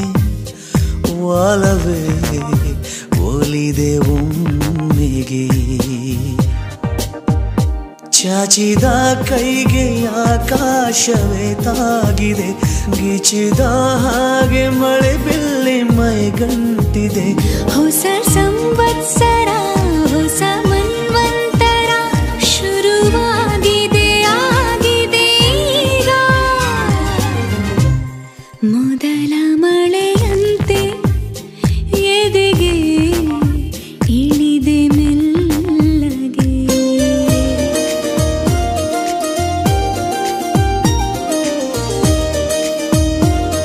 ಒಲವೇ ಒಲಿದೆ ಒಮ್ಮೆಗೆ ಚಾಚಿದ ಕೈಗೆ ಆಕಾಶವೇ ತಾಗಿದೆ ಗಿಚಿದ ಹಾಗೆ ಮಳೆ ಬಿಲ್ಲಿ ಮೈಗಂಟಿದೆ ಹೊಸ ಸಂವತ್ಸರ ಹೊಸ ಮನ್ವಂತರ ಶುರುವಾಗಿದೆ ಆಗಿದೆ ಈಗ ಮೊದಲ ಮಳೆಯಂತೆ ಎದೆಗೆ ಇಳಿದೆ ಮೆಲ್ಲಗೆ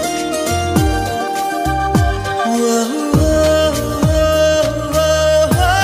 ಓ, ಓ, ಓ, ಓ,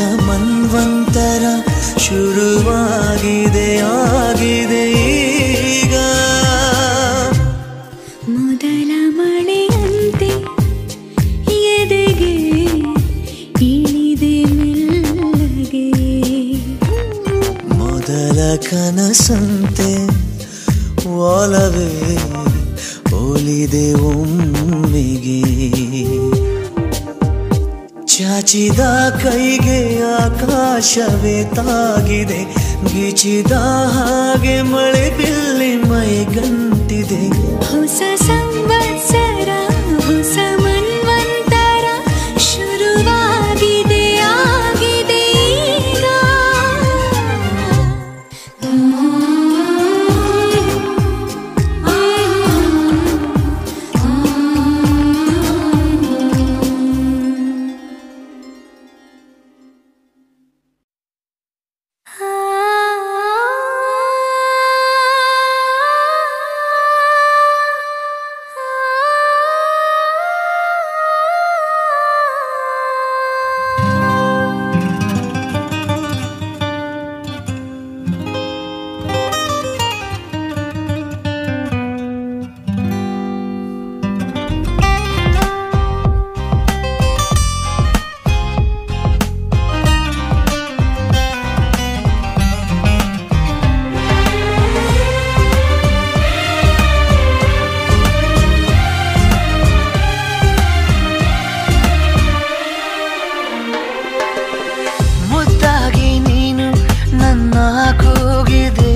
ಮನ್ವಂತರ ಶುರುವಾಗಿದೆ ಆಗಿದೆ ಈಗ ಮೊದಲ ಮಳೆಯಂತೆ ಎದೆಗೆ ಇಳಿದೆ ಮೆಲ್ಲಗೆ ಮೊದಲ ಕನಸಂತೆ ಒಲವೇ ಒಲಿದೆ ಒಮ್ಮೆಗೆ ಚಾಚಿದ ಕೈಗೆ ಆಕಾಶವೇ ತಾಗಿದೆ ಗೀಚಿದ ಹಾಗೆ ಮಳೆ ಬಿಲ್ಲಿ ಮೈಗಂಟಿದೆ ಹೊಸ ಸಂವತ್ಸರ ಹೊಸ ಮನ್ವಂತರ ಶುರುವಾಗಿದೆ ಆಗಿದೆ ಈಗ ಮುದ್ದಾಗಿ ನೀನು ನನ್ನ ಕೂಗಿದೆ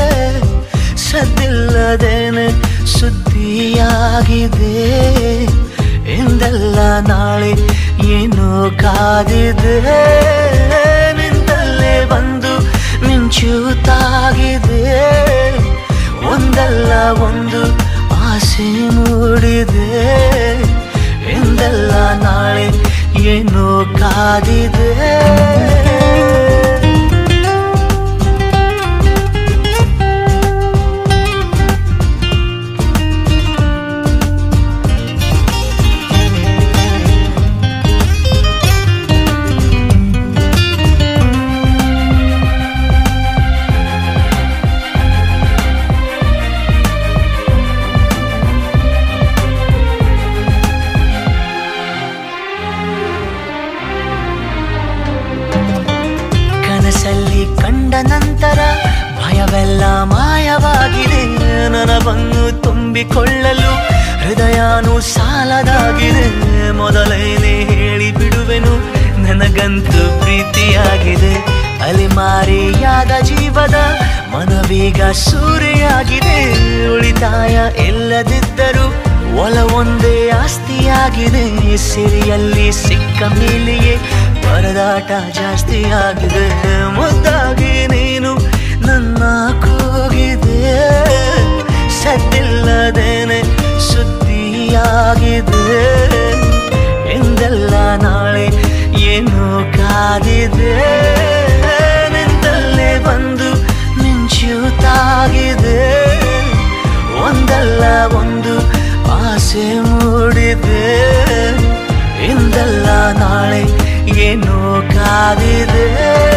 ಸದ್ದಿಲ್ಲದೇನೆ ಸುದ್ದಿಯಾಗಿದೆ ಎಂದೆಲ್ಲ ನಾಳೆ ಏನೋ ಕಾದಿದೆ ನಿಂದಲ್ಲೇ ಬಂದು ಮಿಂಚುತ್ತಾಗಿದೆ ಒಂದಲ್ಲ ಒಂದು ಆಸೆ ಮೂಡಿದೆ ಎಂದೆಲ್ಲ ನಾಳೆ ಏನೋ ಕಾದಿದೆ ಕನಸಲ್ಲಿ ಕಂಡ ನಂತರ ಭಯವೆಲ್ಲ ಮಾಯವಾಗಿದೆ ನನವನ್ನು ತುಂಬಿಕೊಳ್ಳಲು ಹೃದಯನೂ ಸಾಲದಾಗಿದೆ ಮೊದಲೇನೆ ಹೇಳಿ ಬಿಡುವೆನು ನನಗಂತೂ ಪ್ರೀತಿಯಾಗಿದೆ ಅಲಿಮಾರಿಯಾದ ಜೀವದ ಮನವೀಗ ಸೂರೆಯಾಗಿದೆ ಉಳಿತಾಯ ಇಲ್ಲದಿದ್ದರೂ ಒಲ ಒಂದೇ ಆಸ್ತಿಯಾಗಿದೆ ಸಿರಿಯಲ್ಲಿ ಸಿಕ್ಕ ಮೇಲೆಯೇ ಪರದಾಟ ಜಾಸ್ತಿ ಆಗಿದೆ ಮುದ್ದಾಗಿ ನೀನು ನನ್ನ ಕೂಗಿದೆ ಸದ್ದಿಲ್ಲದೇನೆ ಸುದ್ದಿಯಾಗಿದೆ ಎಂದೆಲ್ಲ ನಾಳೆ ಏನು ಕಾದಿದೆ ನಿಂತಲ್ಲೇ ಬಂದು ಮಿಂಚುತ್ತಾಗಿದೆ ಒಂದಲ್ಲ ಒಂದು ಆಸೆ ಮೂಡಿದೆ ಇಂದಲ್ಲ ನಾಳೆ ಏನೋ ಕಾದಿದೆ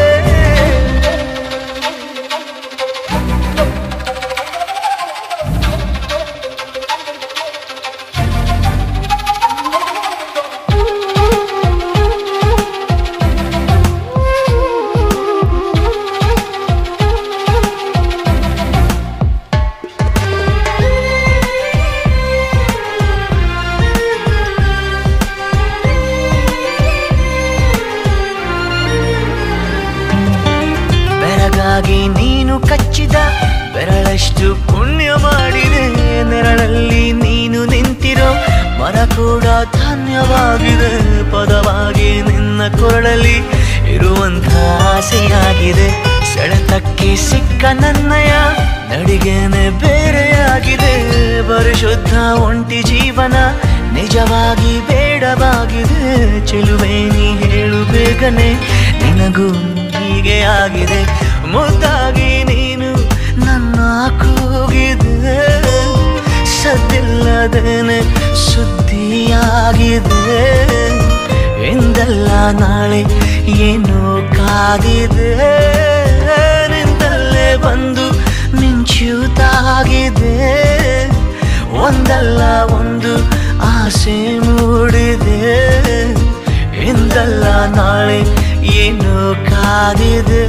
ಬೆರಗಾಗಿ ನೀನು ಕಚ್ಚಿದ ಬೆರಳಷ್ಟು ಪುಣ್ಯ ಮಾಡಿದೆ ನೆರಳಲ್ಲಿ ನೀನು ನಿಂತಿರೋ ಮರ ಕೂಡ ಧನ್ಯವಾಗಿದೆ ಪದವಾಗಿ ನಿನ್ನ ಕೊರಳಲ್ಲಿ ಇರುವಂಥ ಆಸೆಯಾಗಿದೆ ಸೆಳೆತಕ್ಕೆ ಸಿಕ್ಕ ನನ್ನಯ ನಡಿಗೆನೆ ಬೇರೆಯಾಗಿದೆ ಪರಿಶುದ್ಧ ಒಂಟಿ ಜೀವನ ನಿಜವಾಗಿ ಬೇಡವಾಗಿದೆ ಚೆಲುವೆ ನೀ ಹೇಳು ಬೇಗನೆ ನಿನಗೂ ಹೀಗೆ ಆಗಿದೆ ಮುದ್ದಾಗಿ ನೀನು ನನ್ನ ಕೂಗಿದೆ ಸದ್ದಿಲ್ಲದೇನೆ ಸುದ್ದಿಯಾಗಿದೆ ಎಂದಲ್ಲ ನಾಳೆ ಏನೋ ಕಾದಿದೆ ನಿಂದಲ್ಲೇ ಬಂದು ಮಿಂಚುತ್ತಾಗಿದೆ ಒಂದಲ್ಲ ಒಂದು ಆಸೆ ಮೂಡಿದೆ ಇಂದಲ್ಲ ನಾಳೆ ಏನೋ ಕಾದಿದೆ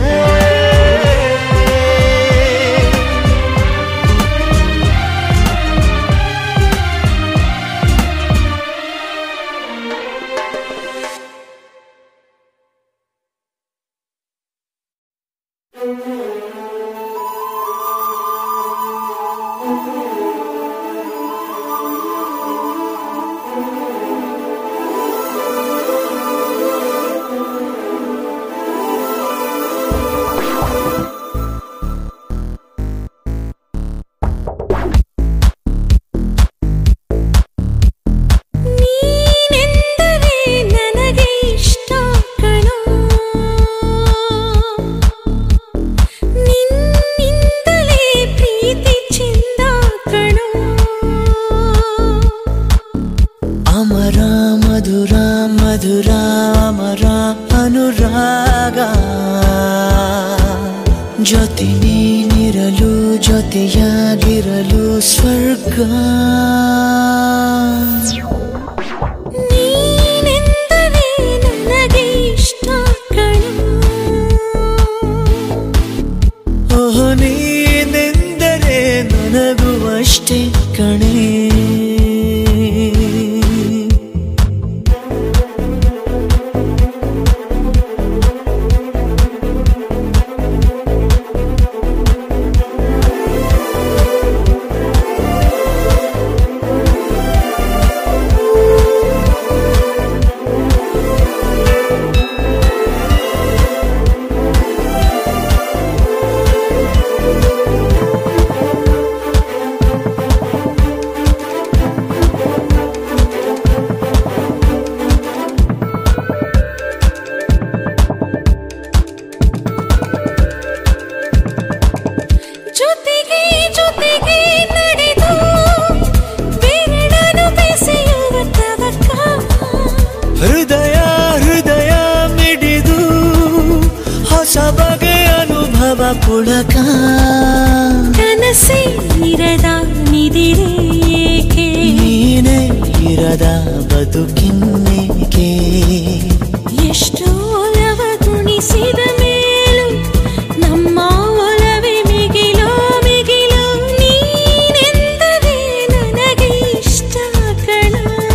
ನೀನೆಂದರೆ ನನಗೆ ಇಷ್ಟ ಕಣೋ ನಿನ್ನಿಂದಲೇ ಪ್ರೀತಿ ಚೆಂದ ಕಣೋ ಅಮರ ಮಧುರ ಮಧುರ ಅಮರ ಅನುರಾಗ ಜೊತೆ ನೀನಿರಲು ಜೊತೆಯಾಗಿರಲು ಸ್ವರ್ಗ ನೀನೆಂದರೆ ನನಗೆ ಇಷ್ಟ ಕಣೋ ಓಹ್ ನೀನೆಂದರೆ ನನಗೂ ಅಷ್ಟೇ ಕಣೆ ಜೊತೆಗೆ ಜೊತೆಗೆ ನಡೆದು ಬೆರಳನ್ನು ಬೆಸೆಯುವ ತವಕ ಹೃದಯ ಹೃದಯ ಮಿಡಿದು ಹೊಸ ಬಗೆ ಅನುಭವ ಪುಳಕ ಕನಸೇ ಇರದ ನಿದಿರೆ ಏಕೆ ನೀನೇ ಇರದ ಬದುಕಿನ್ನೇಕೆ ಎಷ್ಟು ಒಲವ ಗುಣಿಸಿದ ಮೇಲೂ ನಮ್ಮ ಒಲವೇ ಮಿಗಿಲೋ ಮಿಗಿಲೋ ನೀನೆಂದರೆ ನನಗೆ ಇಷ್ಟ ಕಣ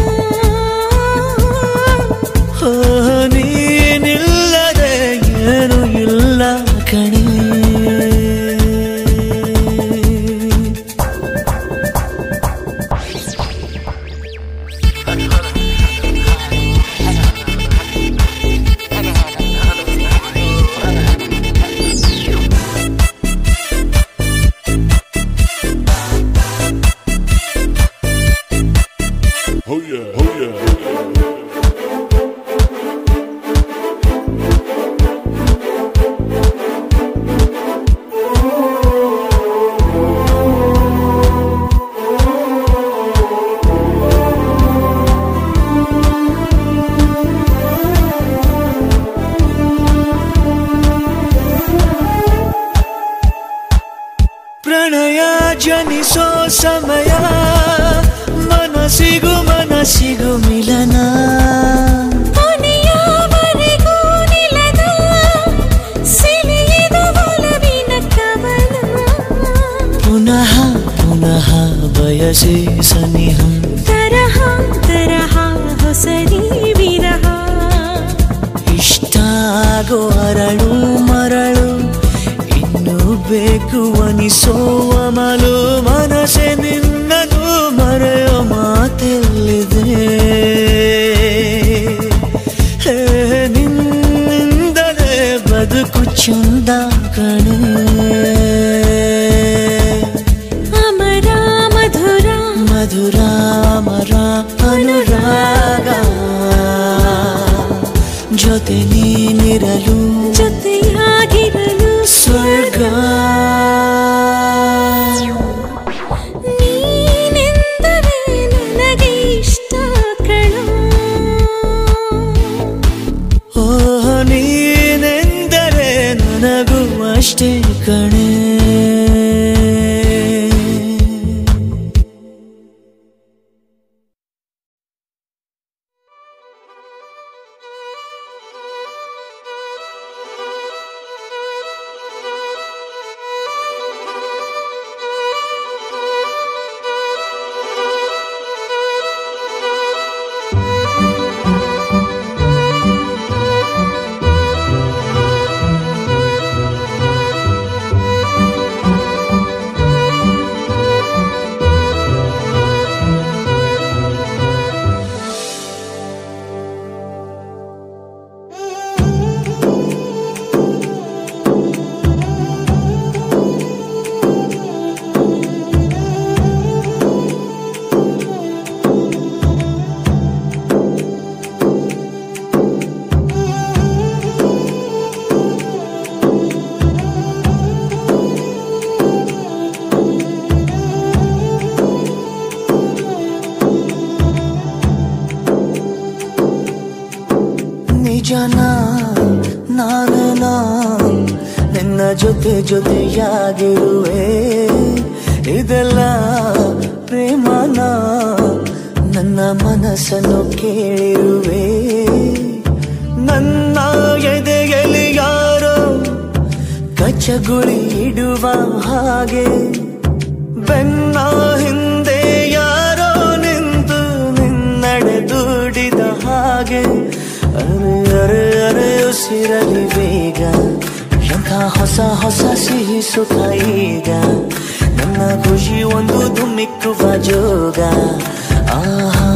ಓ, ನೀನಿಲ್ಲದೆ ಏನು ಇಲ್ಲ ಕಣೆ ಪ್ರಣಯ ಜನಿಸೋ ಸಮಯ ಮನಸ್ಸಿಗೂ ಮನಸ್ಸಿಗೂ ಮಿಲನ ಕೊನೆಯವರೆಗೂ ನಿಲ್ಲದ ಸಿಲಿಯಿದ ಒಲವಿನ ಕವನ ಪುನಃ ಪುನಃ ಬಯಸಿ ಸನಿಹ ತರಹ ತರಹ ಹೊಸರಿ ವಿರಹ ಇಷ್ಟಾಗೋ ಅರಳು ಮರಳು ಇನ್ನು ಬೇಕು ಅನಿಸೋ ಅಮಲು ಮನಸ್ಸೆ ನಿನ್ನದು ಮರೆಯೋ ಮಾತೆಲ್ಲಿದೆ ಹೇ, ನಿನ್ನಿಂದಲೇ ಬದುಕು ಚಂದ ಕಣೆ ಅಮರ ಮಧುರ ಮಧುರ ಮರ ಅನುರಾಗ ಜೊತೆ ನೀನಿರಲು ಜೊತೆಯಾಗಿರಲು ಸ್ವರ್ಗ ನೀನೆಂದರೆ ನನಗೆ ಇಷ್ಟ ಕಣ ಓ ನೀ ಅಷ್ಟೇ ಕಣೆ ನಿಜನ ನಾನೇನ ನಿನ್ನ ಜೊತೆ ಜೊತೆಯಾಗಿರುವೆ ಇದೆಲ್ಲ ಪ್ರೇಮನ ನನ್ನ ಮನಸ್ಸನ್ನು ಕೇಳಿರುವೆ ನನ್ನ ಎದೆಯಲ್ಲಿ ಯಾರೋ ಕಚ್ಚಗುಳಿ ಇಡುವ ಹಾಗೆ ಬೆನ್ನ ಹಿಂದೆ ಯಾರೋ ನಿಂತು ನಿನ್ನಡೆ ದುಡಿದ ಹಾಗೆ ಅರೆ ಅರೆ ಅರೆ ಉಸಿರಲಿ ಬೇಗ ಎಂಥ ಹೊಸ ಹೊಸ ಸಿಹಿ ಸುಖ ಈಗ ನನ್ನ ಖುಷಿ ಒಂದು ಧುಮ್ಮಿಕ್ಕುವ ಜೋಗ ಆಹಾ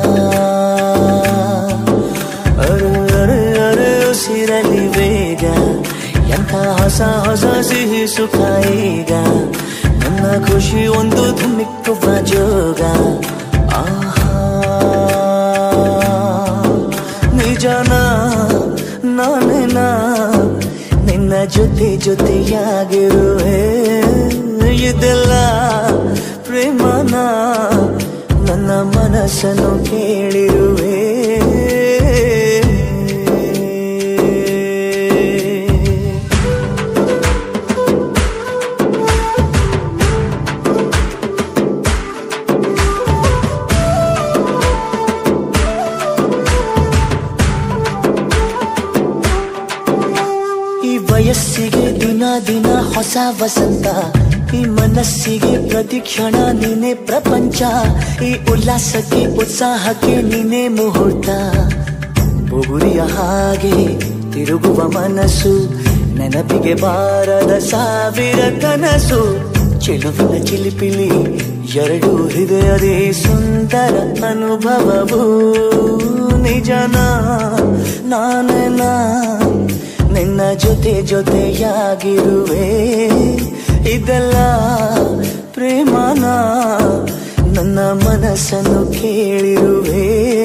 ಅರೆ ಅರೆ ಅರೆ ಉಸಿರಲಿ ಬೇಗ ಎಂಥ ಹೊಸ ಹೊಸ ಸಿಹಿ ಸುಖ ಈಗ ನನ್ನ ಖುಷಿ ಒಂದು ಧುಮ್ಮಿಕ್ಕುವ ಜೋಗ ಆಹಾ ನಿಜನ ನಾನೇನ ನಿನ್ನ ಜೊತೆ ಜೊತೆಯಾಗಿರುವೆ ಇದೆಲ್ಲ ಪ್ರೇಮನ ನನ್ನ ಮನಸ್ಸನ್ನು ಕೇಳಿರುವೆ ಈ ವಯಸ್ಸಿಗೆ ದಿನ ದಿನ ಹೊಸ ವಸಂತ ಈ ಮನಸ್ಸಿಗೆ ಪ್ರತಿ ಕ್ಷಣ ನೀನೆ ಪ್ರಪಂಚ ಈ ಉಲ್ಲಾಸಕ್ಕೆ ಉತ್ಸಾಹಕ್ಕೆ ನೀನೆ ಮುಹೂರ್ತ ಬುಗುರಿಯ ಹಾಗೆ ತಿರುಗುವ ಮನಸ್ಸು ನೆನಪಿಗೆ ಬಾರದ ಸಾವಿರ ಕನಸು ಚೆಲುವಿನ ಚಿಲಿಪಿಲಿ ಎರಡು ಹೃದಯದೇ ಸುಂದರ ಅನುಭವವು ನಿಜನ ನಾನೇನ ನಿನ್ನ ಜೊತೆ ಜೊತೆಯಾಗಿರುವೆ ಇದೆಲ್ಲ ಪ್ರೇಮನ ನನ್ನ ಮನಸ್ಸನ್ನು ಕೇಳಿರುವೆ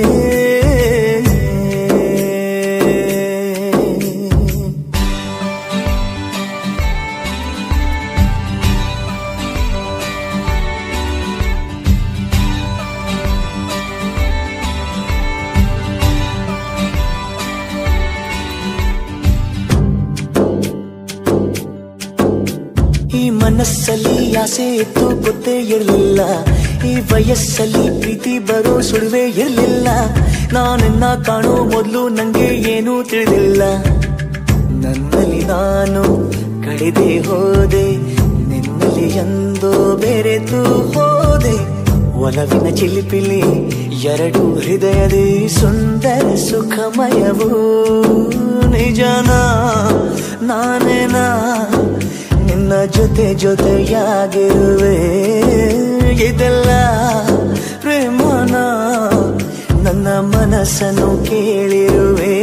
ಈ ಮನಸ್ಸಲ್ಲಿ ಆಸೆ ಇತ್ತು ಗೊತ್ತೇ ಇರಲಿಲ್ಲ ಈ ವಯಸ್ಸಲ್ಲಿ ಪ್ರೀತಿ ಬರೋ ಸುಳಿವೆ ಇರಲಿಲ್ಲ ನಾನನ್ನ ಕಾಣೋ ಮೊದಲು ನಂಗೆ ಏನೂ ತಿಳಿದಿಲ್ಲ ನನ್ನಲ್ಲಿ ನಾನು ಕಳೆದೇ ಹೋದೆ ನಿನ್ನಲ್ಲಿ ಎಂದೋ ಬೆರೆತು ಹೋದೆ ಒಲವಿನ ಚಿಲಿಪಿಲಿ ಎರಡು ಹೃದಯದೇ ಸುಂದರ ಸುಖಮಯವು ನಿಜನ ನಾನೇನಾ ನಿನ್ನ ಜೊತೆ ಜೊತೆಯಾಗಿರುವೆ ಇದೆಲ್ಲ ಪ್ರೇಮನ ನನ್ನ ಮನಸ್ಸನ್ನು ಕೇಳಿರುವೆ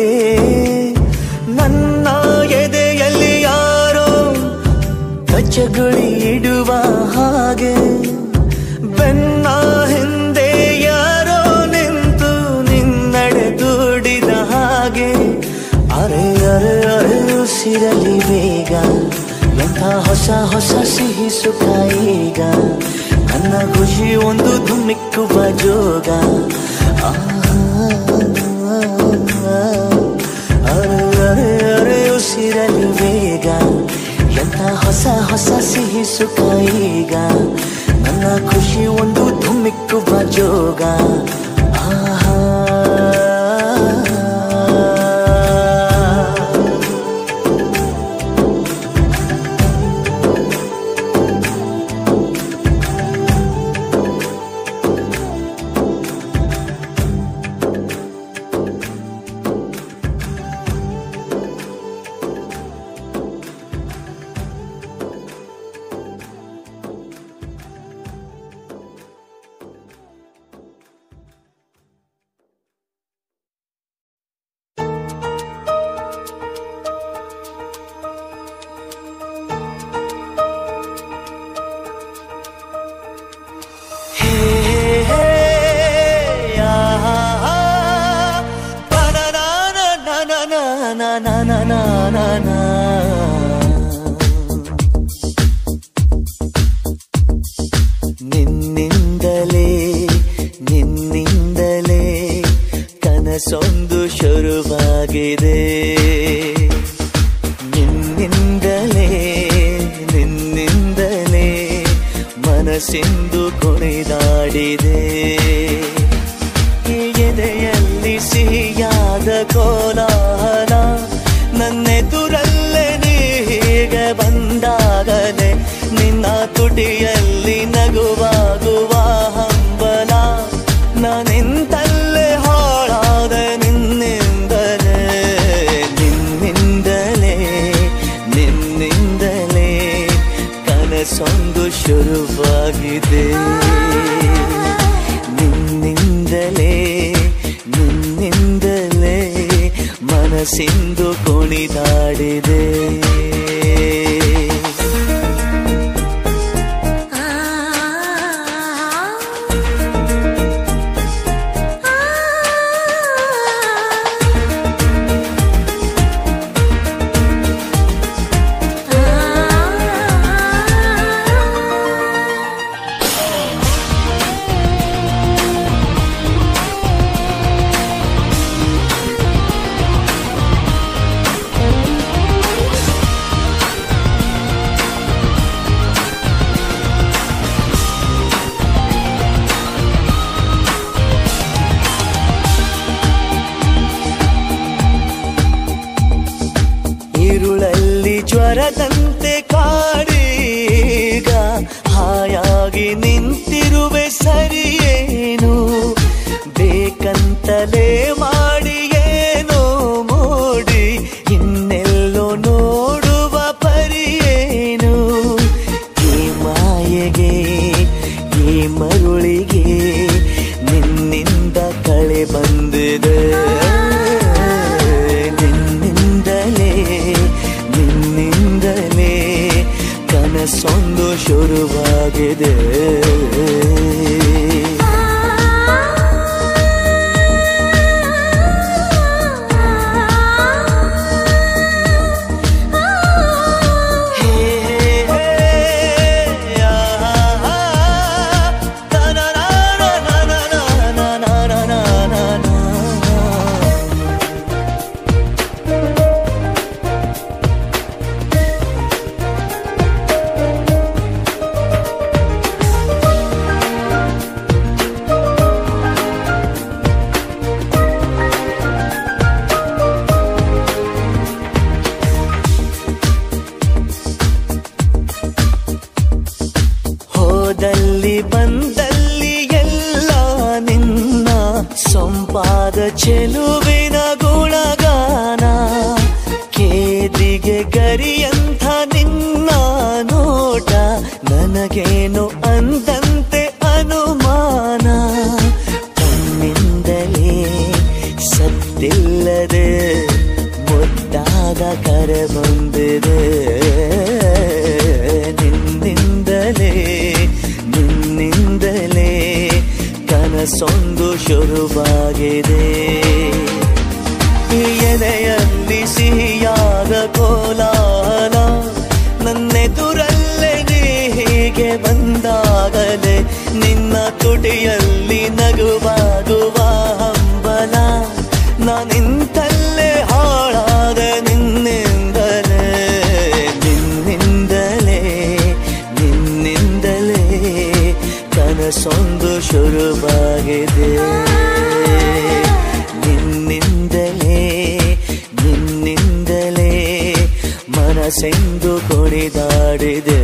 ನನ್ನ ಎದೆಯಲ್ಲಿ ಯಾರೋ ಕಚ್ಚಗುಳಿ ಇಡುವ ಹಾಗೆ ಬೆನ್ನ ಹಿಂದೆ ಯಾರೋ ನಿಂತು ನಿನ್ನಡೆ ದುಡಿದ ಹಾಗೆ ಅರೆ ಅರೆ ಅರೆ ಉಸಿರಲಿ ಬೇಗ ಎಂಥ ಹೊಸ ಹೊಸ ಸಿಹಿ ಸುಖ ಈಗ ನನ್ನ ಖುಷಿ ಒಂದು ಧುಮ್ಮಿಕ್ಕುವ ಜೋಗ ಅರೆ ಅರೆ ಅರೆ ಉಸಿರಲಿ ಬೇಗ ಎಂಥ ಹೊಸ ಹೊಸ ಸಿಹಿ ಸುಖ ಈಗ ನನ್ನ ಖುಷಿ ಒಂದು ಧುಮ್ಮಿಕ್ಕುವ ಜೋಗ ಆಹಾ ನಿನ್ನಿಂದಲೇ ನಿನ್ನಿಂದಲೇ ಕನಸೊಂದು ಶುರುವಾಗಿದೆ ನಿನ್ನಿಂದಲೇ ನಿನ್ನಿಂದಲೇ ಮನಸ್ಸಿಂದು ಕುಣಿದಾಡಿದೆ ಈ ಎದೆಯಲ್ಲಿ ಸಿಹಿಯಾದ ಕೋಲಾಹಲ ನನ್ನೆದುರಲ್ಲೇ ನೀ ಹೀಗೆ ಬಂದಾಗಲೇ ನಿನ್ನ ತುಟಿಯಲ್ಲಿ ನಗುವಾಗುವ ಹಂಬಲ ನಾನಿಂತಲ್ಲೇ ಹಾಳಾದ ನಿನ್ನಿಂದಲೇ ನಿನ್ನಿಂದಲೇ ನಿನ್ನಿಂದಲೇ ಕನಸೊಂದು ಶುರುವಾಗಿದೆ ನಿನ್ನಿಂದಲೇ ನಿನ್ನಿಂದಲೇ ಮನಸ್ಸಿಂದು ಕುಣಿದಾಡಿದೆ ഇരുളಲ್ಲಿ ಜ್ವರದಂತೆ ಕಾಡೀಗ ಹಾಯಾಗಿ ನಿಂತಿರುವೆ ಸರಿಯೇನು ಬೇಕಂತಲೇ ಮಾಡಿ ಏನೋ ಮೋಡಿ ಇನ್ನೆಲ್ಲೋ ನೋಡುವ ಪರಿಯೇನು ಈ ಮಾಯೆಗೆ ಈ ಮರುಳಿಗೆ ನಿನ್ನಿಂದ ಕಳೆ ಬಂದಿದೆ ನಿನ್ನಿಂದಲೇ ನಿನ್ನಿಂದಲೇ ಕನಸೊಂದು ಶುರುವಾಗಿದೆ ಹೇ, ಹೇ, ಆಹಾ, ತನನನನನನನನನನನನ. ಹೋದಲ್ಲಿ ಬಂದಲ್ಲಿ ಎಲ್ಲ ನಿನ್ನ ಸೊಂಪಾದ ಚೆಲುವಿನ ಗುಣಗಾನ ಕೇದಿಗೆ ಗರಿಯಂಥ ನಿನ್ನ ನೋಟ ನನಗೇನು ಅಂದಂತೆ ಅನುಮಾನ ಕಣ್ಣಿಂದಲೇ ಸತ್ತಿಲ್ಲದೆ ಮುದ್ದಾದ ಕರೆ ಬಂದಿದೆ ನಿನ್ನಿಂದಲೇ ನಿನ್ನಿಂದಲೇ ಕನಸೊಂದು ಶುರುವಾಗಿದೆ ಈ ಎದೆಯಲ್ಲಿ ಸಿಹಿಯಾದ ಕೋಲಾಹಲ ನನ್ನೆದುರಲ್ಲೇ ನೀ ಹೀಗೆ ಬಂದಾಗಲೇ ನಿನ್ನ ತುಟಿಯಲ್ಲಿ ನಗುವಾಗುವ ಹಂಬಲ ನಾನಿಂತಲ್ಲೇ ಹಾಳಾದ ನಿನ್ನಿಂದಲೇ ನಿನ್ನಿಂದ ಸೊಗಸೆಂದು ಕುಣಿದಾಡಿದೆ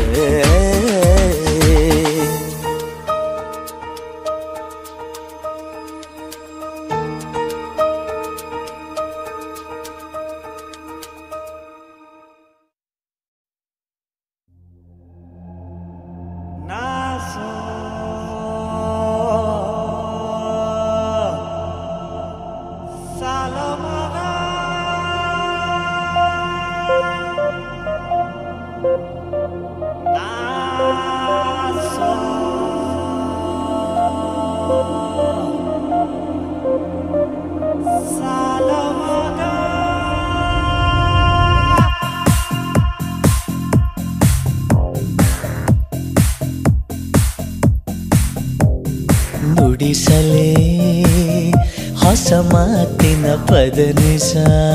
ನುಡಿಸಲೇ ಹೊಸ ಮಾತಿನ ಪದನಿಸ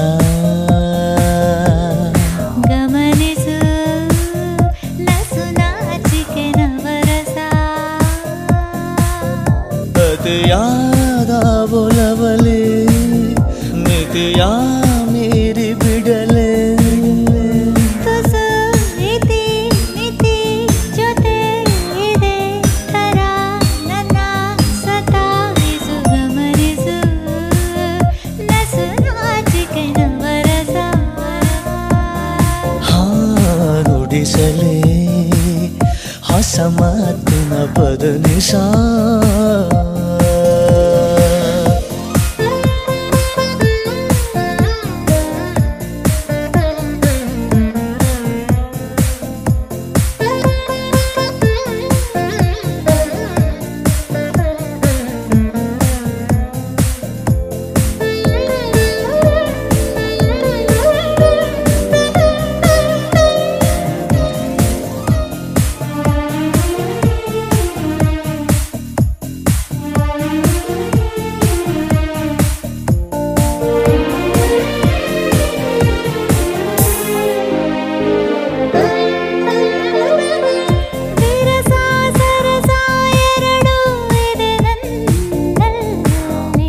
ಗಮನಿಸು ನಸು ನಾಚಿಕೆ ನವರಸ ಅತಿಯಾದ ಒಲವಲೆ ಮಿತಿಯ ಮೀರಿ ಬಿಡಲೆ ತುಸು ಇತಿ ಮಿತಿ ಜೊತೆ ಇದೆ ತರ ನನ್ನ ಸತಾಯಿಸು ಗಮನಿಸು ನಸು ನಾಚಿಕೆ ನವರಸ ಹಾ ನುಡಿಸಲೇ ಹೊಸ ಮಾತಿನ ಪದನಿಸ ವಿರಸ ಸರಸ ಎರಡು ಇದೆ ನನ್ನಲ್ಲಿ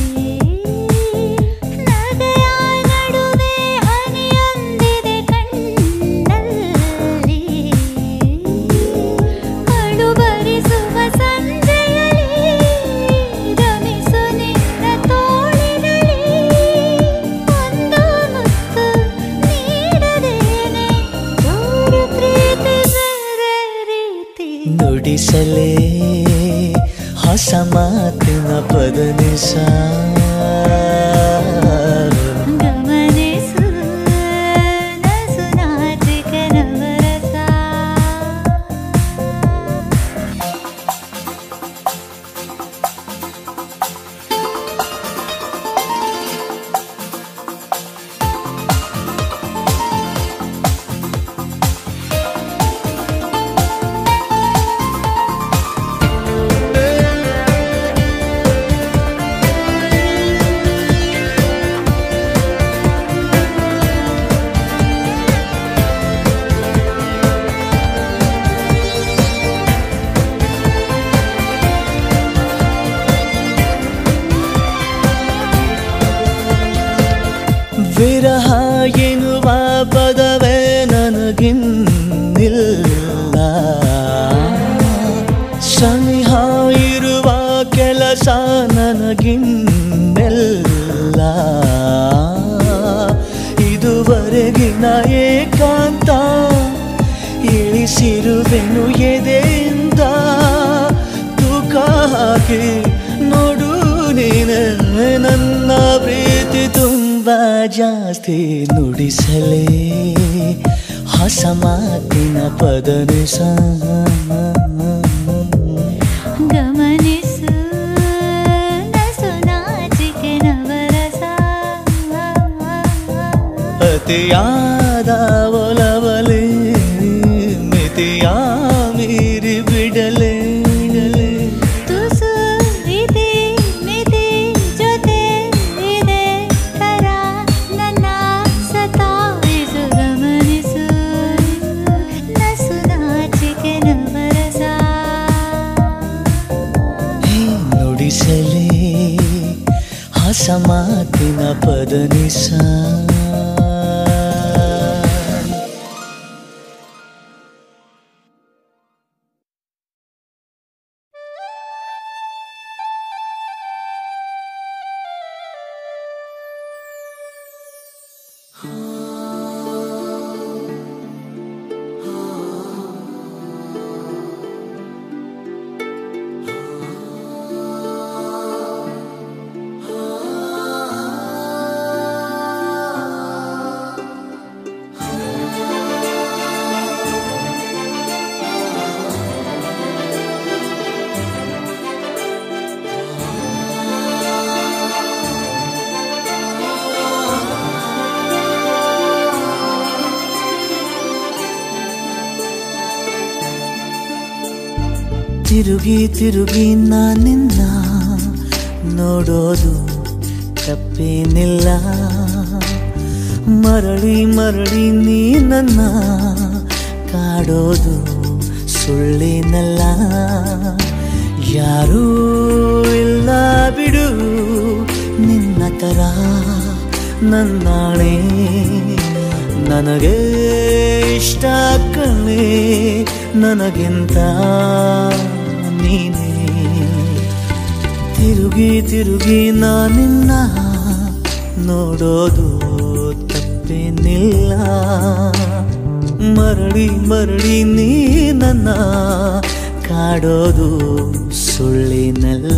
ನಗೆಯ ನಡುವೆ ಹನಿಯೊಂದಿದೆ ಕಣ್ಣಲ್ಲಿ ಅಳು ಬರಿಸುವ ಸಂಜೆಯಲ್ಲಿ ಗಮಿಸು ನಿನ್ನ ತೋಳಿನಲ್ಲಿ ಒಂದು ಮುತ್ತು ನೀಡದೇನೆ ದೂರ ಪ್ರೀತಿ ಬೇರೆ ರೀತಿ ನುಡಿಸಲೇ ಹೊಸ ಮಾತಿನ ಪದನಿಸ ಗಮನಿಸು ನಸು ನಾಚಿಕೆ ನವರಸ ವಿರಹ ಎನ್ನುವ ಪದವೇ ನನಗಿನ್ನಿಲ್ಲ ಸನಿಹ ಇರುವ ಕೆಲಸ ನನಗಿನ್ನೆಲ್ಲ ಇದುವರೆಗಿನ ಏಕಾಂತ ಇಳಿಸಿರುವೆನು ಎದೆಯಿಂದ ತೂಕ ಹಾಕಿ ನೋಡು ನೀನೆ ನನ್ನ ಪ್ರೀತಿ ತುಂಬ ಜಾಸ್ತಿ ನುಡಿಸಲೇ ಹೊಸ ಮಾತಿನ ಪದನಿಸ ಗಮನಿಸು ನಸು ನಾಚಿಕೆ ನವರಸ ಅತಿಯಾದ ಒಲವಲೆ ಮಿತಿಯ ಮೀರಿ ಬಿಡಲೆ ತುಸು ಇತಿ ಮಿತಿ ಜೊತೆ ಇದೆ ತರ ನನ್ನ ಸತಾಯಿಸು ಗಮನಿಸು ನಸು ನಾಚಿಕೆ ನವರಸ ಹೇ ನುಡಿಸಲೇ ಹೊಸ ಮಾತಿನ ಪದನಿಸ ತಿರುಗಿ ತಿರುಗಿ ನಾನಿನ್ನ ನೋಡೋದು ತಪ್ಪೇನಿಲ್ಲ ಮರಳಿ ಮರಳಿ ನೀ ನನ್ನ ಕಾಡೋದು ಸುಳ್ಳೇನಲ್ಲ ಯಾರೂ ಇಲ್ಲ ಬಿಡು ನಿನ್ನ ತರ ನನ್ನಾಣೆ ನನಗೆ ಇಷ್ಟ ಕಣೆ ನನಗಿಂತ ನೀನೇ ತಿರುಗಿ ತಿರುಗಿ ನಾನಿನ್ನ ನೋಡೋದು ತಪ್ಪೇನಿಲ್ಲ ಮರಳಿ ಮರಳಿ ನೀ ನನ್ನ ಕಾಡೋದು ಸುಳ್ಳಿನಲ್ಲ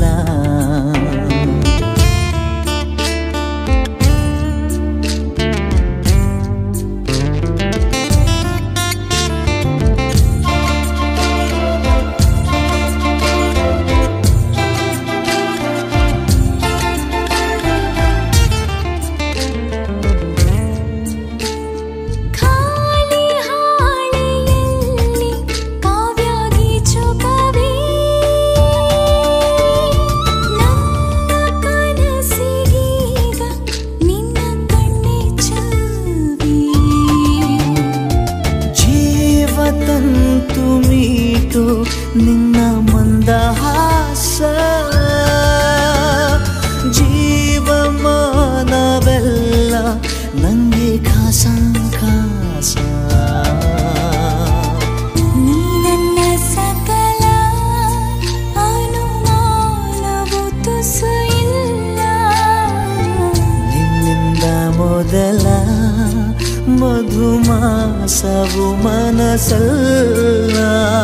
ಖಾಲಿ ಹಾಳೆಯಲ್ಲಿ ಕಾವ್ಯಾಗಿ ಚುಕವೇ ನನ್ನ ಕನಸಿಗೀಗ ನಿನ್ನ ಕಣ್ಣೆ ಚವಿ ಜೀವತಂತು ಮೀಟು ನಿನ್ನ ಮಂದಹಾಸ ಜೀವಮಾನವೆಲ್ಲ ನಂಗೆ ಖಾಸ ಖಾಸ ನೀ ನನ್ನ ಸಕಲ ಅನುಮಾನವು ತುಸು ಇಲ್ಲ ನಿನ್ನಿಂದ ಮೊದಲ ಮಧುಮಾಸವು ಮನಸಲ್ಲ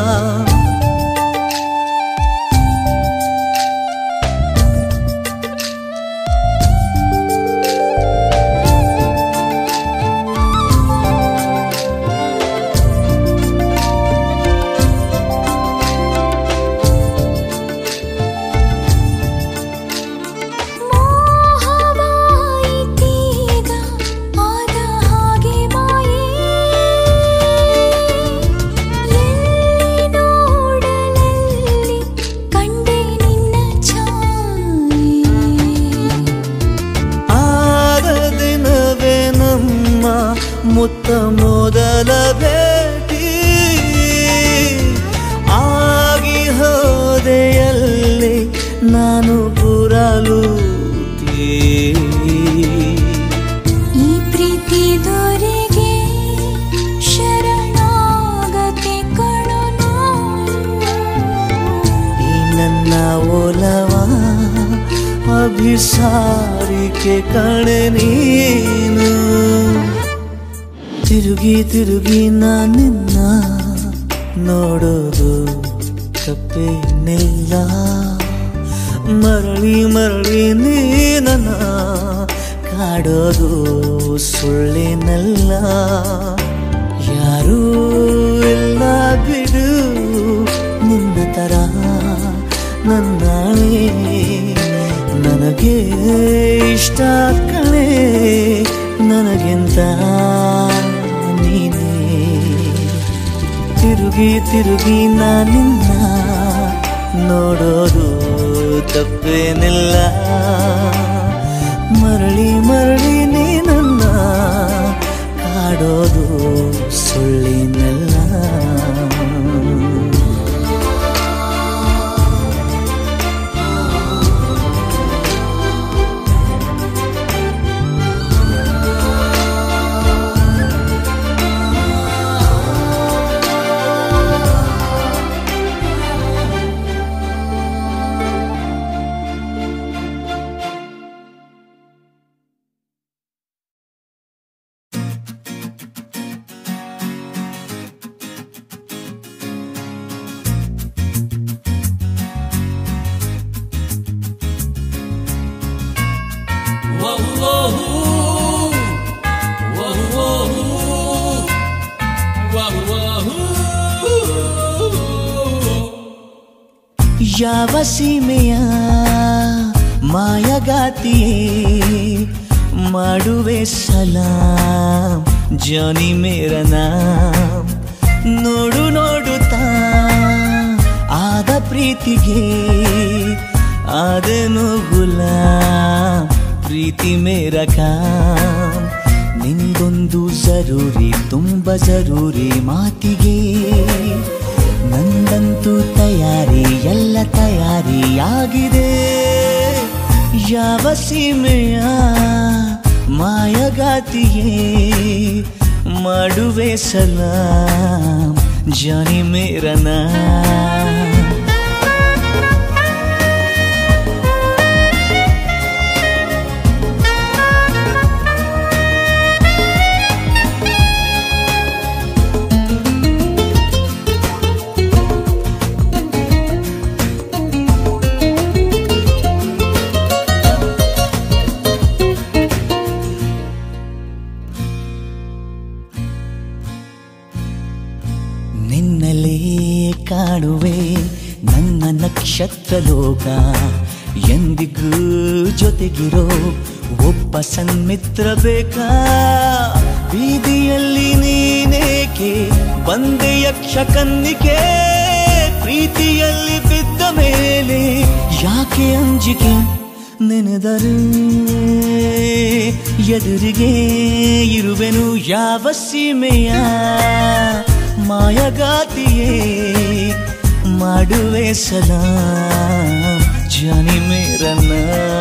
ಮೋಹವಾಯಿತೀಗ ಆದ ಹಾಗೆ ಮಾಯೆ ಎಲ್ಲಿ ನೋಡಲಲ್ಲಿ ಕಂಡೆ ನಿನ್ನ ಛಾಯೆ ಆದ ದಿನವೇ ನಮ್ಮ ಮುತ್ತ ಮೊದಲ ಭೇಟಿ ಆಗಿ ಹೋದೆಯಲ್ಲಿ ನಾನು ಪುರಲೂಟಿ ಈ ಪ್ರೀತಿ ದೊರೆಗೆ ಶರಣಾಗತೆ ಕಣೋ ನಾನು. ಈ ನನ್ನ ಒಲವ ಅಭಿಸಾರಿಕೆ ಕಣೆ ನೀನು ತಿರುಗಿ ತಿರುಗಿ ನಾನಿನ್ನ ನೋಡೋದು ತಪ್ಪೇನಿಲ್ಲ ಮರಳಿ ಮರಳಿ ನೀ ನನ್ನ ಕಾಡೋದು ಸುಳ್ಳಿನಲ್ಲ ಯಾರೂ ಇಲ್ಲ ಬಿಡು ನಿನ್ನ ತರ ನನ್ನಾಳೆ ನನಗೆ ಇಷ್ಟ ಕಣೆ ನನಗಿಂತ ನೀನೇ ತಿರುಗಿ ತಿರುಗಿ ನಾನಿನ್ನ ನೋಡೋದು ತಪ್ಪೇನಿಲ್ಲ ಮರಳಿ ಮರಳಿ ನೀ ನನ್ನ ಕಾಡೋದು ಸುಳ್ಳಿನಲ್ಲ ಯಾವ ಸೀಮೆಯ ಮಾಯಗಾತಿಯೇ ಮಾಡುವೆ ಸಲಾಂ ಜಾನಿ ಮೇರ ನಾಮ್ ನೋಡು ನೋಡುತ್ತಾ ಆದ ಪ್ರೀತಿ ಪ್ರೀತಿಗೆ ಆದನು ಗುಲಾಮ್ ಪ್ರೀತಿ ಮೇರ ಕಾಮ್ ನಿಂದೊಂದು ಜರೂರಿ ತುಂಬ ಜರೂರಿ ಮಾತಿಗೆ ನಂದಂತೂ ತಯಾರಿ ಎಲ್ಲ ತಯಾರಿಯಾಗಿದೆ ಯಾವ ಸೀಮೆಯ ಮಾಯಗಾತಿಯೇ ಮಾಡುವೆ ಸಲಾಂ ಜಾನಿ ಮೇರನಾ ನಿನ್ನಲೇ ಕಾಣುವೆ ನನ್ನ ನಕ್ಷತ್ರ ಲೋಕ ಎಂದಿಗೂ ಜೊತೆಗಿರೋ ಒಬ್ಬ ಸನ್ಮಿತ್ರ ಬೇಕಾ ಬೀದಿಯಲ್ಲಿ ನೀನೇಕೆ ಬಂದೆ ಯಕ್ಷ ಕನ್ನಿಕೆ ಪ್ರೀತಿಯಲ್ಲಿ ಬಿದ್ದ ಮೇಲೆ ಯಾಕೆ ಅಂಜಿಕೆ ನೆನೆದರೆ ಎದುರಿಗೆ ಇರುವೆನು ಯಾವ ಸೀಮೆಯ ಮಾಯಗಾತಿಯೇ ಮಾಡುವೆ ಸದಾ ಜಾನಿ ಮೇರನ್ನ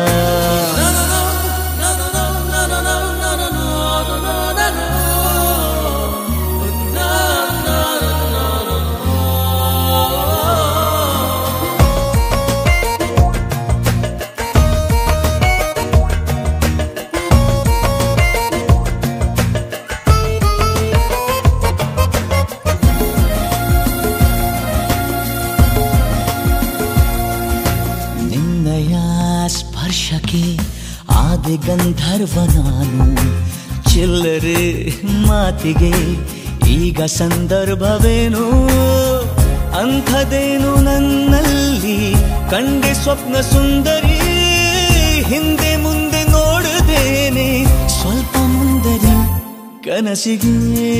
ನಿನ್ನಯ ಸ್ಪರ್ಶಕ್ಕೆ ಆದೆ ಗಂಧರ್ವ ನಾನು ಚಿಲ್ಲರೆ ಮಾತಿಗೆ ಈಗ ಸಂದರ್ಭವೇನು ಅಂಥದೇನು ನನ್ನಲ್ಲಿ ಕಂಡೆ ಸ್ವಪ್ನ ಸುಂದರಿ ಹಿಂದೆ ಮುಂದೆ ನೋಡದೇನೆ ಸ್ವಲ್ಪ ಮುಂದರಿ ಕನಸಿಗೆ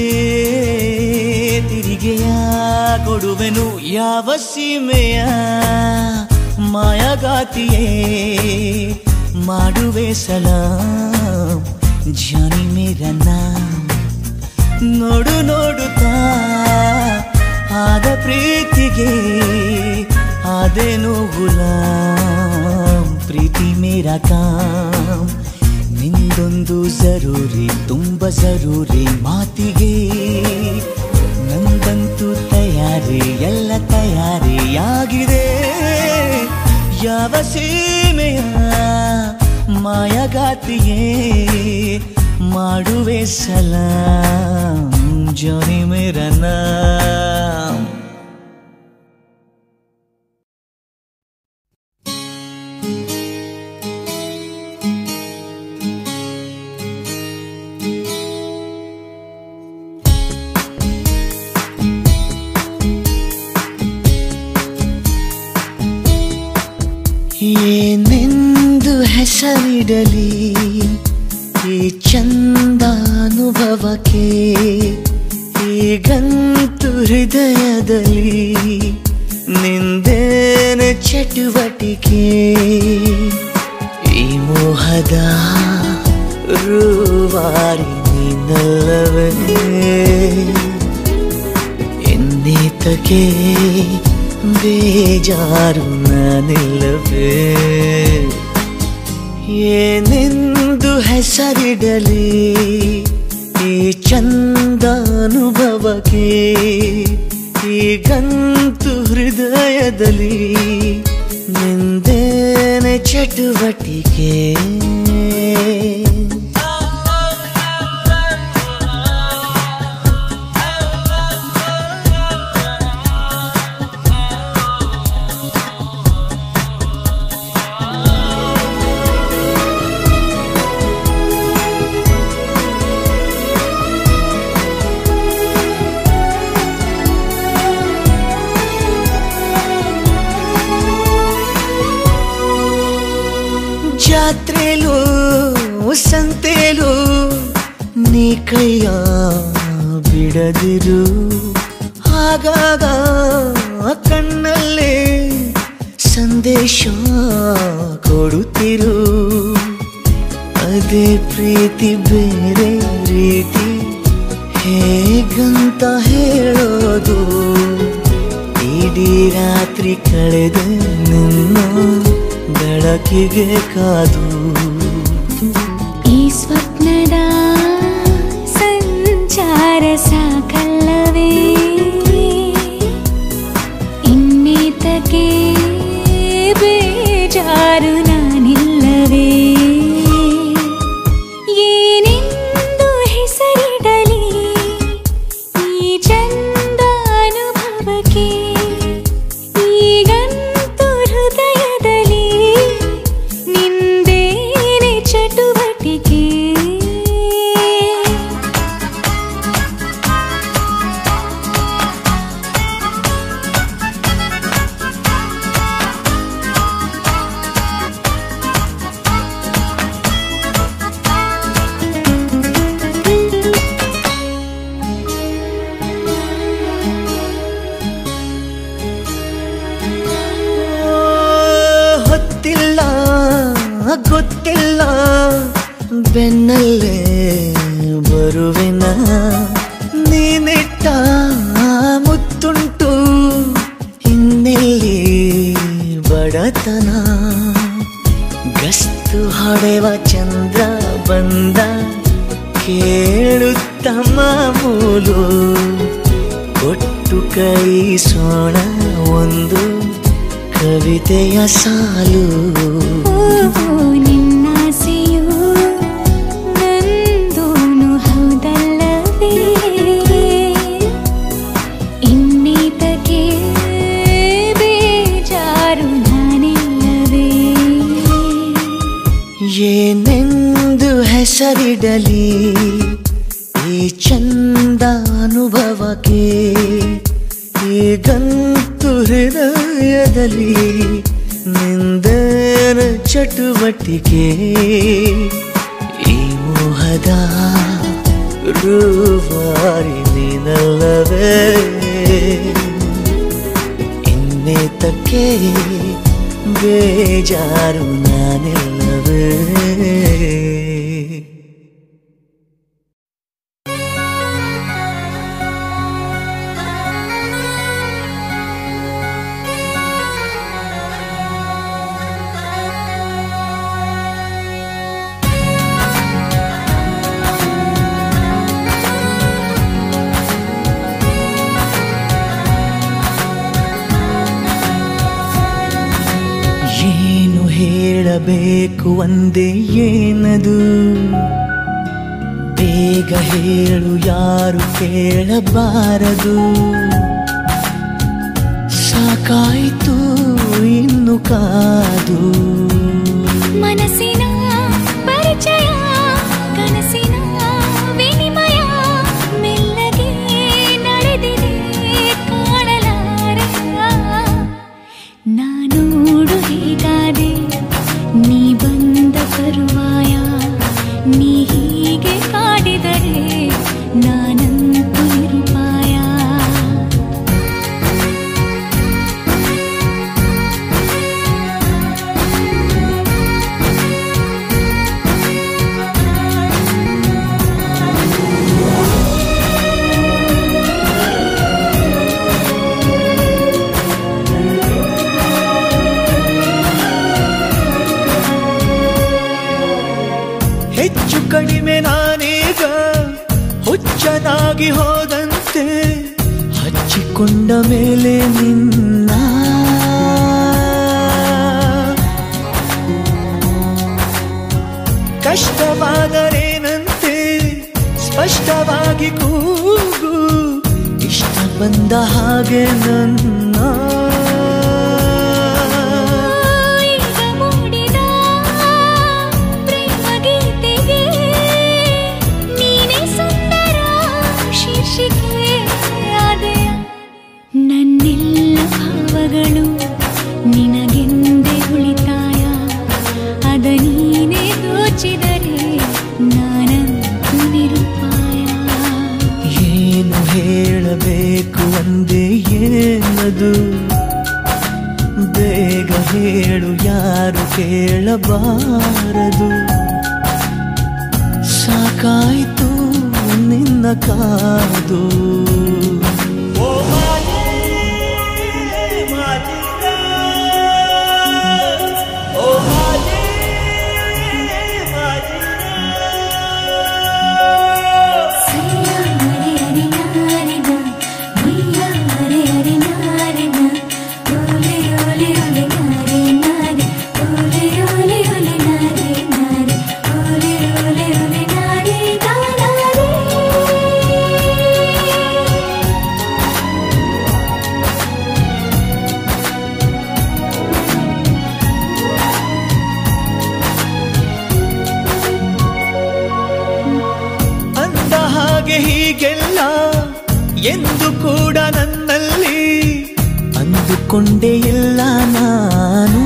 ತಿರಿಗೆಯ ಕೊಡುವೆನು ಯಾವ ಸೀಮೆಯ ಮಾಯಗಾತಿಯೇ ಮಾಡುವೆ ಸಲಾಂ ಜಾನಿ ಮೇರ ನಾಮ್ ನೋಡು ನೋಡುತ್ತಾ ಆದ ಪ್ರೀತಿಗೆ ಆದೇನು ಗುಲಾಂ ಪ್ರೀತಿ ಮೇರ ಕಾಮ್ ನಿಂದೊಂದು ಜರೂರಿ ತುಂಬ ಜರೂರಿ ಮಾತಿಗೆ ನಂದಂತೂ ತಯಾರಿ ಎಲ್ಲ ತಯಾರಿಯಾಗಿದೆ ಯಾವ ಸೀಮೆಯ ಮಾಯಗಾತಿಯೇ ಮಾಡುವೆ ಸಲಾಂ ಜಾನಿ ಮೇರ ನಾಮ್ ಏನೆಂದು ಹೆಸರಿಡಲಿ ಈ ಚಂದಾನುಭವಕ್ಕೆ ಈಗಂತೂ ಹೃದಯದಲ್ಲಿ ನಿಂದೇನೆ ಚಟುವಟಿಕೆ ಈ ಮೋಹದ ರೂವಾರಿ ನೀನಲ್ಲವೇ ಎನ್ನೇತಕ್ಕೆ ಬೇಜಾರು ನಾನಿಲ್ಲವೇ ಏನೆಂದು ಹೆಸರಿಡಲಿ ಈ ಚಂದಾನುಭವಕ್ಕೆ ಈಗಂತೂ ಹೃದಯದಲ್ಲಿ ನಿಂದೇನೆ ಚಟುವಟಿಕೆ ಜಾತ್ರೆಲು ಸಂತೆಲು ನೀ ಕೈಯ ಬಿಡದಿರು ಆಗಾಗ ಕಣ್ಣಲ್ಲೇ ಸಂದೇಶ ಕೊಡುತ್ತಿರು ಅದೇ ಪ್ರೀತಿ ಬೇರೆ ರೀತಿ ಹೇಗಂತ ಹೇಳೋದು ಇಡೀ ರಾತ್ರಿ ಕಳೆದ ನಿನ್ನ ಬೆಳಕಿಗೆ ಕಾದು ಈ ಸ್ವಪ್ನದ ಸಂಚಾರ ಸಾಕಲ್ಲವೇ ಇನ್ನೀತಕ್ಕೆ ಬೇಜಾರು ನಾನಿಲ್ಲವೇ ಏನೆಂದು ಹೆಸರಿಡಲಿ ಈ ಚಂದ ಅನುಭವಕ್ಕೆ ಈಗಂತೂ ಹೃದಯದಲ್ಲಿ ನಿಂದೇನೆ ಚಟುವಟಿಕೆ ಹೊತ್ತಿಲ್ಲ ಗೊತ್ತಿಲ್ಲ ಬೆನ್ನಲ್ಲೇ ಬರುವೆನ ನೀನಿಟ್ಟ ಮುತ್ತುಂಟು ಇನ್ನೆಲ್ಲಿ ಬಡತನ ಗಸ್ತು ಹೊಡೆವ ಚಂದ್ರ ಬಂದ ಕೇಳುತ್ತ ಮಾಮೂಲು ಕೊಟ್ಟು ಕೈಸೋಣ ಒಂದು ಕವಿತೆಯ ಸಾಲು ಓಹೋ ನಿನ್ನಾಸೆಯು ನಂದೂನು ಹೌದಲ್ಲವೇ ಇನ್ನೀತಕ್ಕೆ ಬೇಜಾರು ನಾನಿಲ್ಲವೇ ಏನೆಂದು ಹೆಸರಿಡಲಿ ಈ ಚಂದ ಅನುಭವಕ್ಕೆ ಈಗಂತೂ ಹೃದಯದಲ್ಲಿ ನಿಂದನ ಚಟುವಟಿಕೆ ಈ ಮೋಹದ ರೂವಾರಿ ನೀನಲ್ಲವೇ ಇನ್ನೇತಕ್ಕೆ ಬೇಜಾರು ನಾನಿಲ್ಲವೇ ಏನು ಹೇಳಬೇಕು ಒಂದೇ ಏನದು ಬೇಗ ಹೇಳು ಯಾರು ಕೇಳಬಾರದು ಸಾಕಾಯಿತು ಇನ್ನು ಕಾದು ಮನಸ್ಸಿನ ಪರಿಚಯ ಕನಸಿನ ವಿನಿಮಯ ಮೆಲ್ಲಗೆ ನಡೆದಿದೆ ಕಾಣಲಾರೆ ನಾನೋಡು ಹೀಗಾದೆ ನೀ ಬಂದ ತರುವಾಯ ನೀ ಹೀಗೆ ಕಾಡಿದರೆ ನಾನಂತೂ ನಿರುಪಾಯ ಹೆಚ್ಚು ಕಡಿಮೆ ನಾನೀಗ ಹುಚ್ಚನಾಗಿ ಹೋದಂತೆ ಹಚ್ಚಿಕೊಂಡ ಮೇಲೆ ನಿನ್ನ ಕಷ್ಟವಾದರೇನಂತೆ ಸ್ಪಷ್ಟವಾಗಿ ಕೂಗು ಇಷ್ಟ ಬಂದ ಹಾಗೆ ನನ್ನ ಈಗ ಮೂಡಿದ ಪ್ರೇಮ ಗೀತೆಗೆ ನೀನೇ ಸುಂದರ ಶೀರ್ಷಿಕೆ ಆದೆಯ ನನ್ನೆಲ್ಲ ಭಾವಗಳು ನಿನಗೆಂದೇ ಉಳಿತಾಯ ಅದ ನೀನೇ ದೋಚಿದರೆ ನಾನಂತೂ ನಿರುಪಾಯ ಏನು ಹೇಳಬೇಕು ಅಂದೇ ಏನದು ಬೇಗ ಹೇಳು ಯಾರು ಕೇಳಬಾರದು ಸಾಕಾಯ್ತು ನಿನ್ನ ಕಾದು ಸೈಯಾ ಹರಿ ಹರಿ ನಾರಿನ ಮೈಯಾ ಹರಿ ಹರಿ ನಾರಿನ ಓಲೆ ಓಲೆ ಓಲೆ ನಾರಿ ನಾರಿ ಓಲೆ ಓಲೆ ಓಲೆ ನಾರಿ ನಾರಿ ಓಲೆ ಓಲೆ ಓಲೆ ನಾರಿ ನಾರಿ ಅಂದ ಹಾಗೆ ಹೀಗೆಲ್ಲ ಎಂದು ಕೂಡ ನನ್ನಲ್ಲಿ ಅಂದುಕೊಂಡೇ ಇಲ್ಲ ನಾನು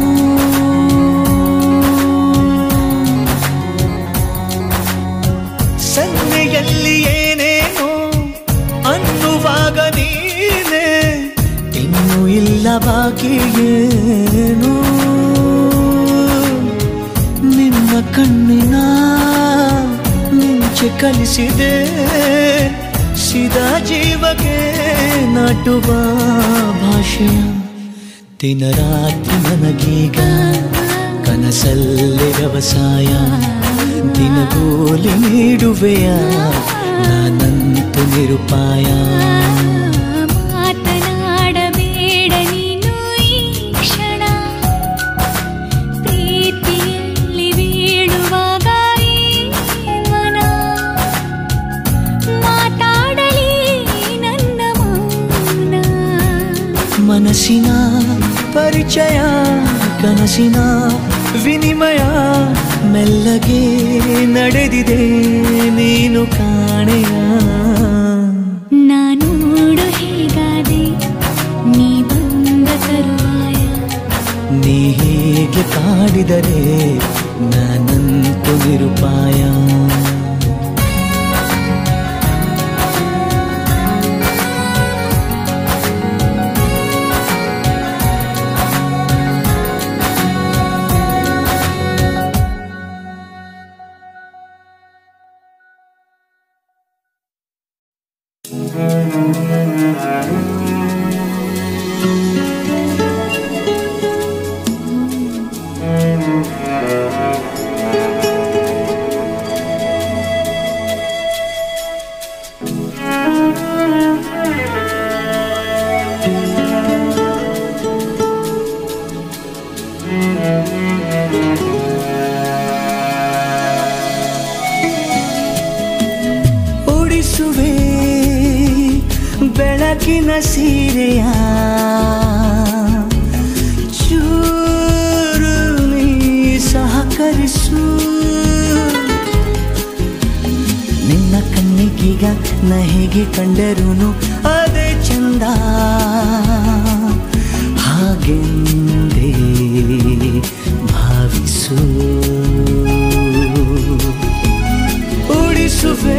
ಸನ್ನೆಯಲ್ಲಿ ಏನೇನೋ ಅನ್ನುವಾಗ ನೀನೆ ಇನ್ನೂ ಇಲ್ಲ ಬಾಕಿ ಏನು ನಿನ್ನ ಕಣ್ಣಿನ ಮಿಂಚೆ ಕಲಿಸಿದೆ ಸಿದಾ ಜೀವಕ್ಕೆ ನಾಟುವ ಭಾಷೆಯ ದಿನ ರಾತ್ರಿ ನನಗೀಗ ಕನಸಲ್ಲಿ ವ್ಯವಸಾಯ ದಿನಗೂಲಿ ನೀಡುವೆಯ ನಾನಂತು ನಿರುಪಾಯ ಮಾತನಾಡಬೇಡ ನೀನು ಈ ಕ್ಷಣ ಪ್ರೀತಿಯಲ್ಲಿ ಬೀಳುವಾಗ ಈ ಮನ ಮಾತಾಡಲಿ ನನ್ನ ಮೌನ ಮನಸ್ಸಿನ ಪರಿಚಯ ಕನಸಿನ ವಿನಿಮಯ ಮೆಲ್ಲಗೆ ನಡೆದಿದೆ ನೀನು ಕಾಣೆಯ ನಾನೋಡು ಹೇಗಾದೆ ನೀ ಬಂದ ತರುವಾಯ ನೀ ಹೀಗೆ ಕಾಡಿದರೆ ನಾನಂತು ನಿರುಪಾಯ ಉಡಿಸುವೆ ಬೆಳಕಿನ ಸೀರೆಯ ಚೂರು ನೀ ಸಹಕರಿಸು ನಿನ್ನ ಕಣ್ಣಿಗೀಗ ನ ಹೇಗೆ ಕಂಡರೂನು ಅದೇ ಚಂದ ಹಾಗೆಂದೇ ಭಾವಿಸು ಉಡಿಸುವೆ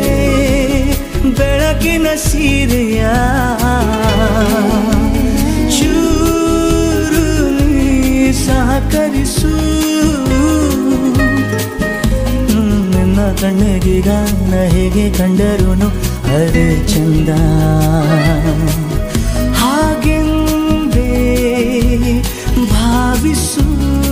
ಬೆಳಕಿನ ಸೀರೆಯ ಚೂರು ನೀ ಸಹಕರಿಸು ನಿನ್ನ ಕಣ್ಣಿಗೀಗ ನ ಹೇಗೆ ಕಂಡರೂನು ಅದೇ ಚಂದ ಹಾಗೆಂದೇ ಭಾವಿಸು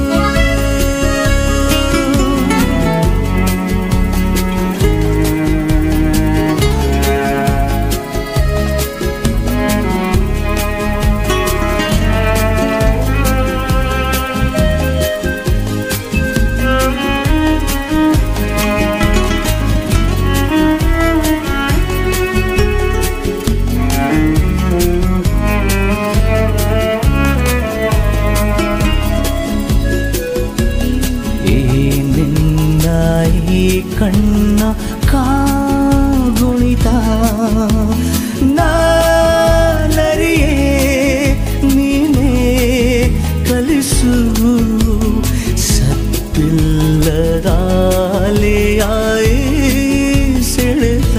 ಈ ನಿನ್ನ ಈ ಕಣ್ಣ ಕಾಗುಣಿತ ನಾನರಿಯೇ ನೀನೇ ಕಲಿಸು ಸತ್ತಿಲ್ಲದಾಲಿಯಾಯಿ ಸೆಳೆತ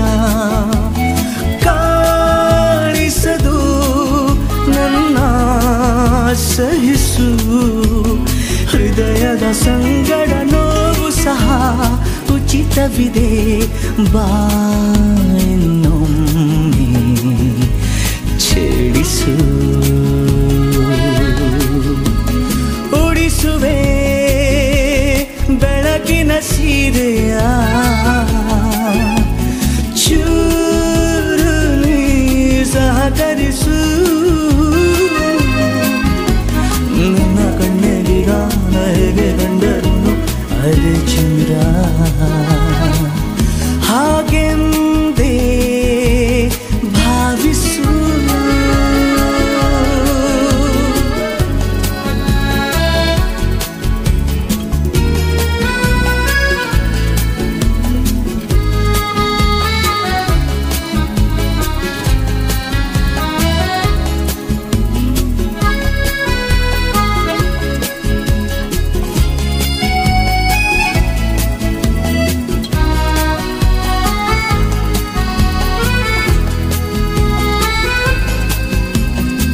ಕಾಣಿಸದು ನನ್ನ ಸಹಿಸು ಸಂಗಡ ನೋವು ಸಹ ಉಚಿತವಿದೆ ಬಾಯನ್ನೊಮ್ಮೆ ಛೇಡಿಸು ಉಡಿಸುವೆ ಬೆಳಕಿನ ಸೀರೆಯ ಚೂರು ನೀ ಸಹಕರಿಸು ನನ್ನ ಕಣ್ಣೆಗಿಗ ಹೇಗೆ ಕಂಡರು ಅದೇ ಚಂದ್ರ ಹಾಗೆಂದೇ ಭಾವಿಸು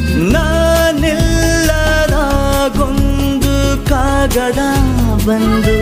ನಾನೆಲ್ಲದ ಗೊಂದು ಕಾಗದ ಬಂದು